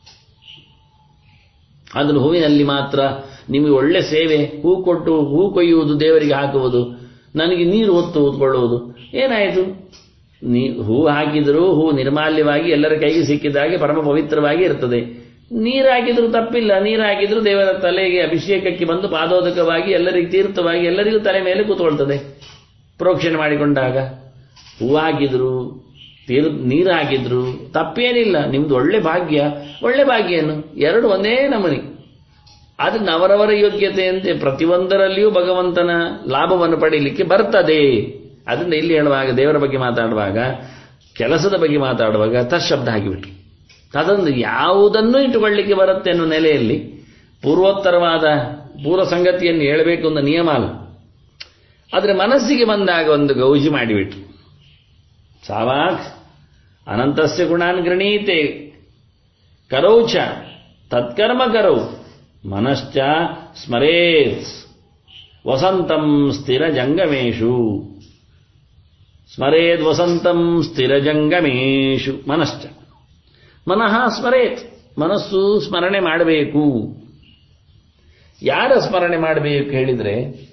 ಅದನ್ನು ಹೂವಿನಲ್ಲಿ ಮಾತ್ರ ನಿಮಗೆ ಒಳ್ಳೆ ಸೇವೆ ಹೂ ಕೊಟ್ಟು ಹೂ ಕೊಯ್ಯುವುದು ದೇವರಿಗೆ ಹಾಕುವುದು ನನಗೆ ನೀರು ಹೊತ್ತು ಹೊತ್ಕೊಳ್ಳುವುದು ಏನಾಯಿತು ನೀ ಹೂ ಹಾಕಿದರೂ ಹೂ ನಿರ್ಮಾಲ್ಯವಾಗಿ ಎಲ್ಲರ ಕೈಗೆ ಸಿಕ್ಕಿದಾಗೆ ಪರಮ ಪವಿತ್ರವಾಗಿ ಇರ್ತದೆ ನೀರು ಹಾಕಿದ್ರು ತಪ್ಪಿಲ್ಲ ನೀರು ಹಾಕಿದ್ರು ದೇವರ ತಲೆಗೆ ಅಭಿಷೇಕಕ್ಕೆ ಬಂದು ಪಾದೋದಕವಾಗಿ ಎಲ್ಲರಿಗೂ ತೀರ್ಥವಾಗಿ ಎಲ್ಲರಿಗೂ ತಲೆ ಮೇಲೆ ಕೂತ್ಕೊಳ್ತದೆ ಪ್ರೋಕ್ಷಣೆ ಮಾಡಿಕೊಂಡಾಗ ಹೂವು ಹಾಕಿದ್ರು ತೀರ್ ನೀರು ಹಾಕಿದ್ರು ತಪ್ಪೇನಿಲ್ಲ ನಿಮ್ದು ಒಳ್ಳೆ ಭಾಗ್ಯ ಒಳ್ಳೆ ಭಾಗ್ಯ ಏನು ಎರಡು ಒಂದೇ ನಮನಿ ಆದ್ರೆ ಅವರವರ ಯೋಗ್ಯತೆಯಂತೆ ಪ್ರತಿಯೊಂದರಲ್ಲಿಯೂ ಭಗವಂತನ ಲಾಭವನ್ನು ಪಡೀಲಿಕ್ಕೆ ಬರ್ತದೆ ಅದರಿಂದ ಇಲ್ಲಿ ಹೇಳುವಾಗ ದೇವರ ಬಗ್ಗೆ ಮಾತಾಡುವಾಗ ಕೆಲಸದ ಬಗ್ಗೆ ಮಾತಾಡುವಾಗ ತಶಬ್ದ ಹಾಕಿಬಿಟ್ರು ಅದೊಂದು ಯಾವುದನ್ನು ಇಟ್ಟುಕೊಳ್ಳಿಕ್ಕೆ ಬರುತ್ತೆ ಅನ್ನೋ ನೆಲೆಯಲ್ಲಿ ಪೂರ್ವೋತ್ತರವಾದ ಪೂರ್ವ ಸಂಗತಿಯನ್ನು ಹೇಳಬೇಕು ಅನ್ನೋ ನಿಯಮ ಅಲ್ಲ ಆದರೆ ಮನಸ್ಸಿಗೆ ಬಂದಾಗ ಒಂದು ಗೌಜಿ ಮಾಡಿಬಿಟ್ರು ಸಾವಾಕ್ ಅನಂತಸ್ಯ ಗುಣಾನ್ ಗೃಣೀತೆ ಕರೌಚ ತತ್ಕರ್ಮ ಕರೌ ಮನಶ್ಚ ಸ್ಮರೇತ್ ವಸಂತಂ ಸ್ಥಿರ ಜಂಗಮೇಶು ಸ್ಮರೇದ್ ವಸಂತಂ ಸ್ಥಿರ ಜಂಗಮೇಶು ಮನಶ್ಚ ಮನಃ ಸ್ಮರೇತ್ ಮನಸ್ಸು ಸ್ಮರಣೆ ಮಾಡಬೇಕು ಯಾರ ಸ್ಮರಣೆ ಮಾಡಬೇಕು ಹೇಳಿದ್ರೆ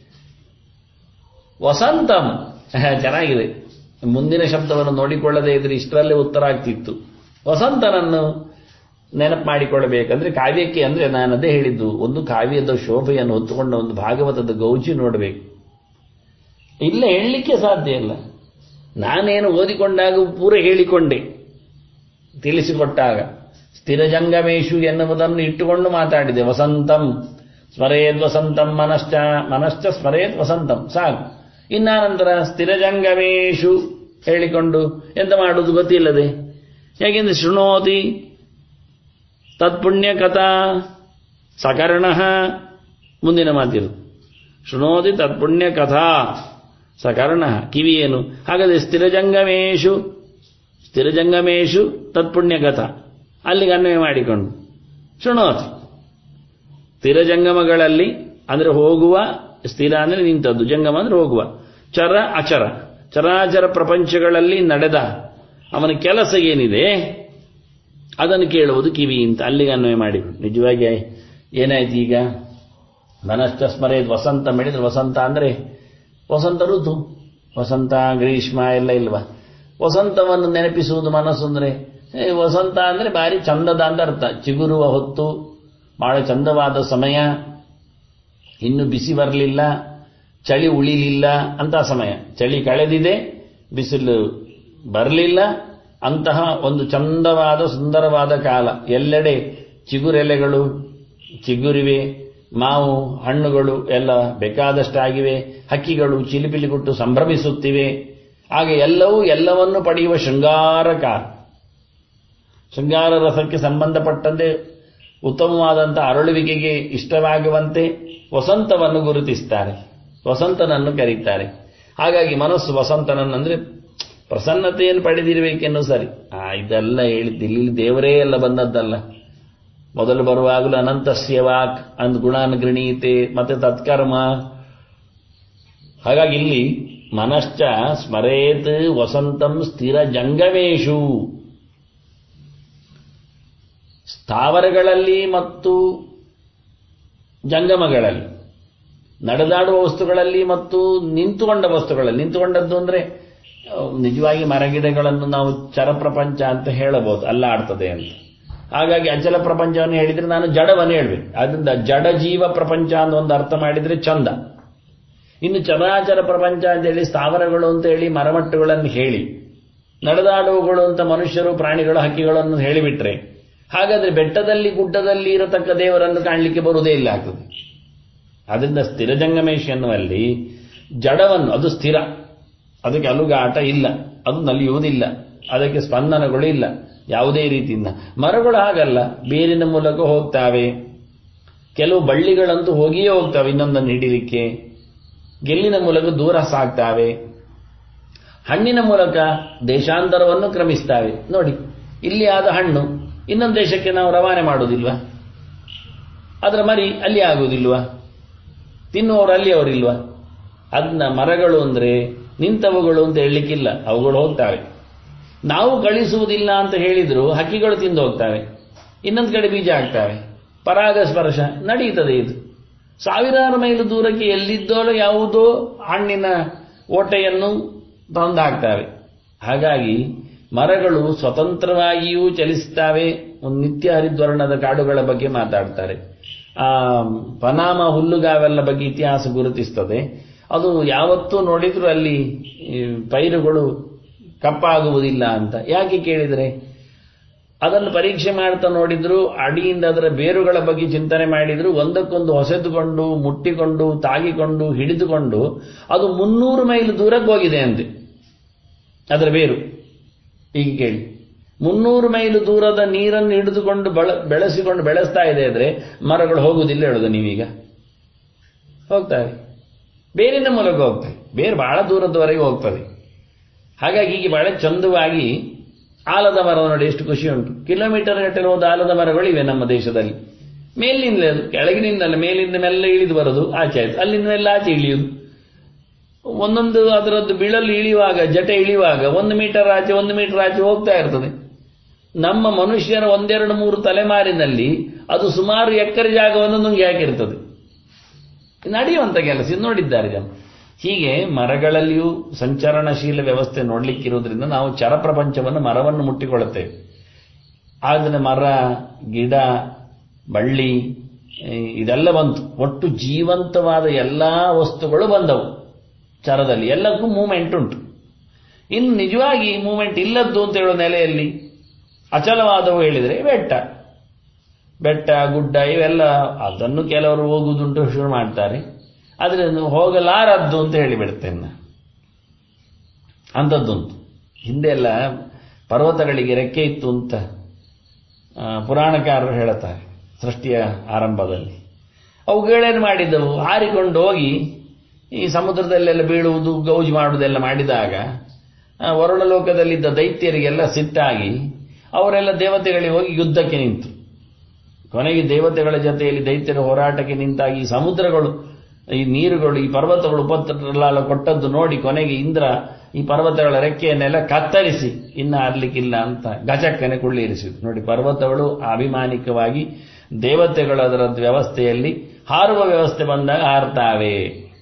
ವಸಂತಂ ಚೆನ್ನಾಗಿದೆ ಮುಂದಿನ ಶಬ್ದವನ್ನು ನೋಡಿಕೊಳ್ಳದೇ ಇದ್ರೆ ಇಷ್ಟರಲ್ಲೇ ಉತ್ತರ ಆಗ್ತಿತ್ತು ವಸಂತನನ್ನು ನೆನಪು ಮಾಡಿಕೊಳ್ಳಬೇಕಂದ್ರೆ ಕಾವ್ಯಕ್ಕೆ ಅಂದ್ರೆ ನಾನು ಅದೇ ಹೇಳಿದ್ದು ಒಂದು ಕಾವ್ಯದ ಶೋಭೆಯನ್ನು ಹೊತ್ತುಕೊಂಡ ಒಂದು ಭಾಗವತದ ಗೌಜಿ ನೋಡಬೇಕು ಇಲ್ಲ ಹೇಳಲಿಕ್ಕೆ ಸಾಧ್ಯ ಇಲ್ಲ ನಾನೇನು ಓದಿಕೊಂಡಾಗ ಪೂರ ಹೇಳಿಕೊಂಡೆ ತಿಳಿಸಿಕೊಟ್ಟಾಗ ಸ್ಥಿರಜಂಗಮೇಶು ಎನ್ನುವುದನ್ನು ಇಟ್ಟುಕೊಂಡು ಮಾತಾಡಿದೆ ವಸಂತಂ ಸ್ಮರೇದ್ ವಸಂತಂ ಮನಶ್ಚ ಮನಶ್ಚ ಸ್ಮರೇದ್ ವಸಂತಂ ಸಾಕು ಇನ್ನಾನಂತರ ಸ್ಥಿರಜಂಗಮೇಶು ಹೇಳಿಕೊಂಡು ಎಂತ ಮಾಡುವುದು ಗೊತ್ತಿಲ್ಲದೆ ಯಾಕೆಂದ್ರೆ ಶೃಣೋತಿ ತತ್ಪುಣ್ಯ ಕಥಾ ಸಕರ್ಣ ಮುಂದಿನ ಮಾತಿರು ಶೃಣೋತಿ ತತ್ಪುಣ್ಯ ಕಥಾ ಸಕರ್ಣ ಕಿವಿ ಏನು ಹಾಗಾದ್ರೆ ಸ್ಥಿರಜಂಗಮೇಶು ಸ್ಥಿರಜಂಗಮೇಶು ತತ್ಪುಣ್ಯ ಕಥಾ ಅಲ್ಲಿಗೆ ಅನ್ವಯ ಮಾಡಿಕೊಂಡು ಶೃಣೋತಿ ಸ್ಥಿರಜಂಗಮಗಳಲ್ಲಿ ಅಂದ್ರೆ ಹೋಗುವ ಸ್ಥಿರ ಅಂದ್ರೆ ನಿಂತದ್ದು ಜಂಗಮ ಅಂದ್ರೆ ಹೋಗುವ ಚರ ಅಚರ ಚರಾಚರ ಪ್ರಪಂಚಗಳಲ್ಲಿ ನಡೆದ ಅವನ ಕೆಲಸ ಏನಿದೆ ಅದನ್ನು ಕೇಳುವುದು ಕಿವಿ ಅಂತ ಅಲ್ಲಿಗೆ ಅನ್ವಯ ಮಾಡಿ ನಿಜವಾಗಿ ಏನಾಯ್ತು ಈಗ ಮನಶ್ಚ ಸ್ಮರೇದ್ ವಸಂತ ಮಾಡಿದ್ರೆ ವಸಂತ ಅಂದ್ರೆ ವಸಂತ ಋತು ವಸಂತ ಗ್ರೀಷ್ಮ ಎಲ್ಲ ಇಲ್ವಾ ವಸಂತವನ್ನು ನೆನಪಿಸುವುದು ಮನಸ್ಸು ಅಂದ್ರೆ ಏ, ವಸಂತ ಅಂದ್ರೆ ಭಾರಿ ಚಂದದ ಅಂತ ಅರ್ಥ ಚಿಗುರುವ ಹೊತ್ತು ಬಹಳ ಚಂದವಾದ ಸಮಯ ಇನ್ನು ಬಿಸಿ ಬರಲಿಲ್ಲ ಚಳಿ ಉಳಿಲಿಲ್ಲ ಅಂತ ಸಮಯ ಚಳಿ ಕಳೆದಿದೆ ಬಿಸಿಲು ಬರಲಿಲ್ಲ ಅಂತಹ ಒಂದು ಚಂದವಾದ ಸುಂದರವಾದ ಕಾಲ ಎಲ್ಲೆಡೆ ಚಿಗುರೆಲೆಗಳು ಚಿಗುರಿವೆ ಮಾವು ಹಣ್ಣುಗಳು ಎಲ್ಲ ಬೇಕಾದಷ್ಟಾಗಿವೆ ಹಕ್ಕಿಗಳು ಚಿಲಿಪಿಲಿ ಕೊಟ್ಟು ಸಂಭ್ರಮಿಸುತ್ತಿವೆ ಹಾಗೆ ಎಲ್ಲವೂ ಎಲ್ಲವನ್ನು ಪಡೆಯುವ ಶೃಂಗಾರ ಕಾಲ ಶೃಂಗಾರ ರಸಕ್ಕೆ ಸಂಬಂಧಪಟ್ಟಂತೆ ಉತ್ತಮವಾದಂಥ ಅರಳುವಿಕೆಗೆ ಇಷ್ಟವಾಗುವಂತೆ ವಸಂತವನ್ನು ಗುರುತಿಸ್ತಾರೆ ವಸಂತನನ್ನು ಕರೀತಾರೆ ಹಾಗಾಗಿ ಮನಸ್ಸು ವಸಂತನನ್ನಂದ್ರೆ ಪ್ರಸನ್ನತೆಯನ್ನು ಪಡೆದಿರಬೇಕೆನ್ನು ಸರಿ ಆ ಇದೆಲ್ಲ ಹೇಳಿದ್ದು ಇಲ್ಲಿ ದೇವರೇ ಎಲ್ಲ ಬಂದದ್ದಲ್ಲ ಮೊದಲು ಬರುವಾಗಲೂ ಅನಂತಸ್ಯ ವಾಕ್ ಅಂದ್ ಗುಣಾನ್ ಗೃಣೀತೆ ಮತ್ತೆ ತತ್ಕರ್ಮ ಹಾಗಾಗಿ ಇಲ್ಲಿ ಮನಶ್ಚ ಸ್ಮರೇತ್ ವಸಂತಂ ಸ್ಥಿರ ಜಂಗಮೇಶು ಸ್ಥಾವರಗಳಲ್ಲಿ ಮತ್ತು ಜಂಗಮಗಳಲ್ಲಿ ನಡೆದಾಡುವ ವಸ್ತುಗಳಲ್ಲಿ ಮತ್ತು ನಿಂತುಕೊಂಡ ವಸ್ತುಗಳಲ್ಲಿ ನಿಂತುಕೊಂಡದ್ದು ಅಂದ್ರೆ ಅಹ್, ನಿಜವಾಗಿ ಮರಗಿಡಗಳನ್ನು ನಾವು ಚರ ಪ್ರಪಂಚ ಅಂತ ಹೇಳಬಹುದು ಅಲ್ಲ ಆಡ್ತದೆ ಅಂತ ಹಾಗಾಗಿ ಅಚಲ ಪ್ರಪಂಚವನ್ನು ಹೇಳಿದ್ರೆ ನಾನು ಜಡವನ್ನು ಹೇಳ್ಬೇಕು ಅದರಿಂದ ಜಡ ಜೀವ ಪ್ರಪಂಚ ಅಂತ ಒಂದು ಅರ್ಥ ಮಾಡಿದ್ರೆ ಚಂದ ಇನ್ನು ಚರಾಚರ ಪ್ರಪಂಚ ಅಂತ ಹೇಳಿ ಸ್ಥಾವರಗಳು ಅಂತ ಹೇಳಿ ಮರಮಟ್ಟುಗಳನ್ನು ಹೇಳಿ ನಡೆದಾಡುವಗಳು ಅಂತ ಮನುಷ್ಯರು ಪ್ರಾಣಿಗಳು ಹಕ್ಕಿಗಳನ್ನು ಹೇಳಿಬಿಟ್ರೆ ಹಾಗಾದ್ರೆ ಬೆಟ್ಟದಲ್ಲಿ ಗುಡ್ಡದಲ್ಲಿ ಇರತಕ್ಕ ದೇವರನ್ನು ಕಾಣಲಿಕ್ಕೆ ಬರುವುದೇ ಇಲ್ಲ ಆಗ್ತದೆ ಅದರಿಂದ ಸ್ಥಿರಜಂಗಮೇಶ್ ಎನ್ನುವಲ್ಲಿ ಜಡವನ್ನು ಅದು ಸ್ಥಿರ ಅದಕ್ಕೆ ಅಲುಗಾಟ ಇಲ್ಲ ಅದು ನಲಿಯುವುದಿಲ್ಲ ಅದಕ್ಕೆ ಸ್ಪಂದನಗಳು ಇಲ್ಲ ಯಾವುದೇ ರೀತಿಯಿಂದ ಮರಗಳು ಹಾಗಲ್ಲ ಬೇರಿನ ಮೂಲಕ ಹೋಗ್ತಾವೆ ಕೆಲವು ಬಳ್ಳಿಗಳಂತೂ ಹೋಗಿಯೇ ಹೋಗ್ತವೆ ಇನ್ನೊಂದನ್ನು ಹಿಡಿಲಿಕ್ಕೆ ಗೆಲ್ಲಿನ ಮೂಲಕ ದೂರ ಸಾಗ್ತಾವೆ ಹಣ್ಣಿನ ಮೂಲಕ ದೇಶಾಂತರವನ್ನು ಕ್ರಮಿಸ್ತಾವೆ ನೋಡಿ ಇಲ್ಲಿ ಆದ ಹಣ್ಣು ಇನ್ನೊಂದು ದೇಶಕ್ಕೆ ನಾವು ರವಾನೆ ಮಾಡುವುದಿಲ್ವಾ ಅದರ ಮರಿ ಅಲ್ಲಿ ಆಗುವುದಿಲ್ವಾ ತಿನ್ನುವವರು ಅಲ್ಲಿ ಅವರಿಲ್ವಾ ಅದನ್ನ ಮರಗಳು ಅಂದ್ರೆ ನಿಂತವುಗಳು ಅಂತ ಹೇಳಲಿಕ್ಕಿಲ್ಲ ಅವುಗಳು ಹೋಗ್ತಾವೆ ನಾವು ಕಳಿಸುವುದಿಲ್ಲ ಅಂತ ಹೇಳಿದ್ರು ಹಕ್ಕಿಗಳು ತಿಂದು ಹೋಗ್ತಾವೆ ಇನ್ನೊಂದು ಕಡೆ ಬೀಜ ಹಾಕ್ತಾವೆ ಪರಾಗ ಸ್ಪರ್ಶ ನಡೀತದೆ ಇದು ಸಾವಿರಾರು ಮೈಲು ದೂರಕ್ಕೆ ಎಲ್ಲಿದ್ದೋ ಯಾವುದೋ ಹಣ್ಣಿನ ಓಟೆಯನ್ನು ತಂದು ಹಾಕ್ತಾವೆ ಹಾಗಾಗಿ ಮರಗಳು ಸ್ವತಂತ್ರವಾಗಿಯೂ ಚಲಿಸುತ್ತವೆ ಒಂದು ನಿತ್ಯ ಹರಿದ್ವರ್ಣದ ಕಾಡುಗಳ ಬಗ್ಗೆ ಮಾತಾಡ್ತಾರೆ ಆ ಪನಾಮ ಹುಲ್ಲುಗಾವೆಲ್ಲ ಬಗ್ಗೆ ಇತಿಹಾಸ ಗುರುತಿಸ್ತದೆ ಅದು ಯಾವತ್ತೂ ನೋಡಿದ್ರು ಅಲ್ಲಿ ಈ ಪೈರುಗಳು ಕಪ್ಪಾಗುವುದಿಲ್ಲ ಅಂತ ಯಾಕೆ ಕೇಳಿದರೆ ಅದನ್ನು ಪರೀಕ್ಷೆ ಮಾಡ್ತಾ ನೋಡಿದ್ರು ಅಡಿಯಿಂದ ಅದರ ಬೇರುಗಳ ಬಗ್ಗೆ ಚಿಂತನೆ ಮಾಡಿದ್ರು ಒಂದಕ್ಕೊಂದು ಹೊಸೆದುಕೊಂಡು ಮುಟ್ಟಿಕೊಂಡು ತಾಗಿಕೊಂಡು ಹಿಡಿದುಕೊಂಡು ಅದು ಮುನ್ನೂರು ಮೈಲ್ ದೂರಕ್ಕೆ ಹೋಗಿದೆ ಅಂತೆ ಅದರ ಬೇರು ಈಗ ಕೇಳಿ ಮುನ್ನೂರು ಮೈಲು ದೂರದ ನೀರನ್ನು ಹಿಡಿದುಕೊಂಡು ಬಳ ಬೆಳೆಸಿಕೊಂಡು ಬೆಳೆಸ್ತಾ ಇದೆ ಅಂದ್ರೆ ಮರಗಳು ಹೋಗುವುದಿಲ್ಲ ಹೇಳೋದು ನೀವೀಗ ಹೋಗ್ತವೆ ಬೇರಿನ ಮೂಲಕ ಹೋಗ್ತವೆ ಬೇರು ಬಹಳ ದೂರದವರೆಗೆ ಹೋಗ್ತದೆ ಹಾಗಾಗಿ ಈಗ ಬಹಳ ಚಂದವಾಗಿ ಆಲದ ಮರ ನೋಡಿ ಎಷ್ಟು ಖುಷಿ ಉಂಟು ಕಿಲೋಮೀಟರ್ ಗಟ್ಟಲೆ ಹೋದ ಆಲದ ಮರಗಳಿವೆ ನಮ್ಮ ದೇಶದಲ್ಲಿ ಮೇಲಿನಿಂದ ಕೆಳಗಿನಿಂದಲ್ಲ ಮೇಲಿಂದ ಮೆಲ್ಲ ಇಳಿದು ಬರೋದು ಆಚೆ ಆಯ್ತು ಅಲ್ಲಿಂದ ಮೆಲ್ಲ ಆಚೆ ಇಳಿಯುವುದು ಒಂದೊಂದು ಅದರದ್ದು ಬಿಳಲು ಇಳಿಯುವಾಗ ಜಟೆ ಇಳಿಯುವಾಗ ಒಂದು ಮೀಟರ್ ಆಚೆ ಒಂದು ಮೀಟರ್ ಆಚೆ ಹೋಗ್ತಾ ಇರ್ತದೆ ನಮ್ಮ ಮನುಷ್ಯರ ಒಂದೆರಡು ಮೂರು ತಲೆಮಾರಿನಲ್ಲಿ ಅದು ಸುಮಾರು ಎಕರೆ ಜಾಗವನ್ನು ನುಂಗಿ ಹಾಕಿರ್ತದೆ ನಡೆಯುವಂತ ಕೆಲಸ ಇದು ನೋಡಿದ್ದಾರೆ ಜನ ಹೀಗೆ ಮರಗಳಲ್ಲಿಯೂ ಸಂಚರಣಶೀಲ ವ್ಯವಸ್ಥೆ ನೋಡ್ಲಿಕ್ಕಿರೋದ್ರಿಂದ ನಾವು ಚರಪ್ರಪಂಚವನ್ನು ಮರವನ್ನು ಮುಟ್ಟಿಕೊಳ್ಳುತ್ತೇವೆ ಆದರೆ ಮರ ಗಿಡ ಬಳ್ಳಿ ಇದೆಲ್ಲ ಬಂತು ಒಟ್ಟು ಜೀವಂತವಾದ ಎಲ್ಲಾ ವಸ್ತುಗಳು ಬಂದವು ಚರದಲ್ಲಿ ಎಲ್ಲಕ್ಕೂ ಮೂಮೆಂಟ್ ಉಂಟು ಇನ್ನು ನಿಜವಾಗಿ ಮೂಮೆಂಟ್ ಇಲ್ಲದ್ದು ಅಂತ ಹೇಳೋ ನೆಲೆಯಲ್ಲಿ ಅಚಲವಾದವು ಹೇಳಿದರೆ ಬೆಟ್ಟ ಬೆಟ್ಟ ಗುಡ್ಡ ಇವೆಲ್ಲ ಅದನ್ನು ಕೆಲವರು ಹೋಗುವುದುಂಟು ಶುರು ಮಾಡ್ತಾರೆ ಆದರೆ ಹೋಗಲಾರದ್ದು ಅಂತ ಹೇಳಿಬಿಡ್ತೇನೆ ನಾನು ಅಂಥದ್ದುಂಟು ಹಿಂದೆ ಎಲ್ಲ ಪರ್ವತಗಳಿಗೆ ರೆಕ್ಕೆ ಇತ್ತು ಅಂತ ಪುರಾಣಕಾರರು ಹೇಳುತ್ತಾರೆ ಸೃಷ್ಟಿಯ ಆರಂಭದಲ್ಲಿ ಅವುಗಳೇನು ಮಾಡಿದ್ದವು ಹಾರಿಕೊಂಡು ಹೋಗಿ ಈ ಸಮುದ್ರದಲ್ಲೆಲ್ಲ ಬೀಳುವುದು ಗೌಜು ಮಾಡುವುದೆಲ್ಲ ಮಾಡಿದಾಗ ವರುಣಲೋಕದಲ್ಲಿದ್ದ ದೈತ್ಯರಿಗೆಲ್ಲ ಸಿಟ್ಟಾಗಿ ಅವರೆಲ್ಲ ದೇವತೆಗಳಿಗೆ ಹೋಗಿ ಯುದ್ಧಕ್ಕೆ ನಿಂತು ಕೊನೆಗೆ ದೇವತೆಗಳ ಜೊತೆಯಲ್ಲಿ ದೈತ್ಯರ ಹೋರಾಟಕ್ಕೆ ನಿಂತಾಗಿ ಈ ಸಮುದ್ರಗಳು ಈ ನೀರುಗಳು ಈ ಪರ್ವತಗಳು ಉಪತ್ರಲ್ಲ ಕೊಟ್ಟದ್ದು ನೋಡಿ ಕೊನೆಗೆ ಇಂದ್ರ ಈ ಪರ್ವತಗಳ ರೆಕ್ಕೆಯನ್ನೆಲ್ಲ ಕತ್ತರಿಸಿ ಇನ್ನ ಹಾರ್ಲಿಕ್ಕಿಲ್ಲ ಅಂತ ಗಜಕ್ಕನೆ ಕುಳ್ಳಿರಿಸಿದ್ರು ನೋಡಿ ಪರ್ವತಗಳು ಅಭಿಮಾನಿಕವಾಗಿ ದೇವತೆಗಳು ಅದರ ವ್ಯವಸ್ಥೆಯಲ್ಲಿ ಹಾರುವ ವ್ಯವಸ್ಥೆ ಬಂದಾಗ ಹಾರ್ತಾವೆ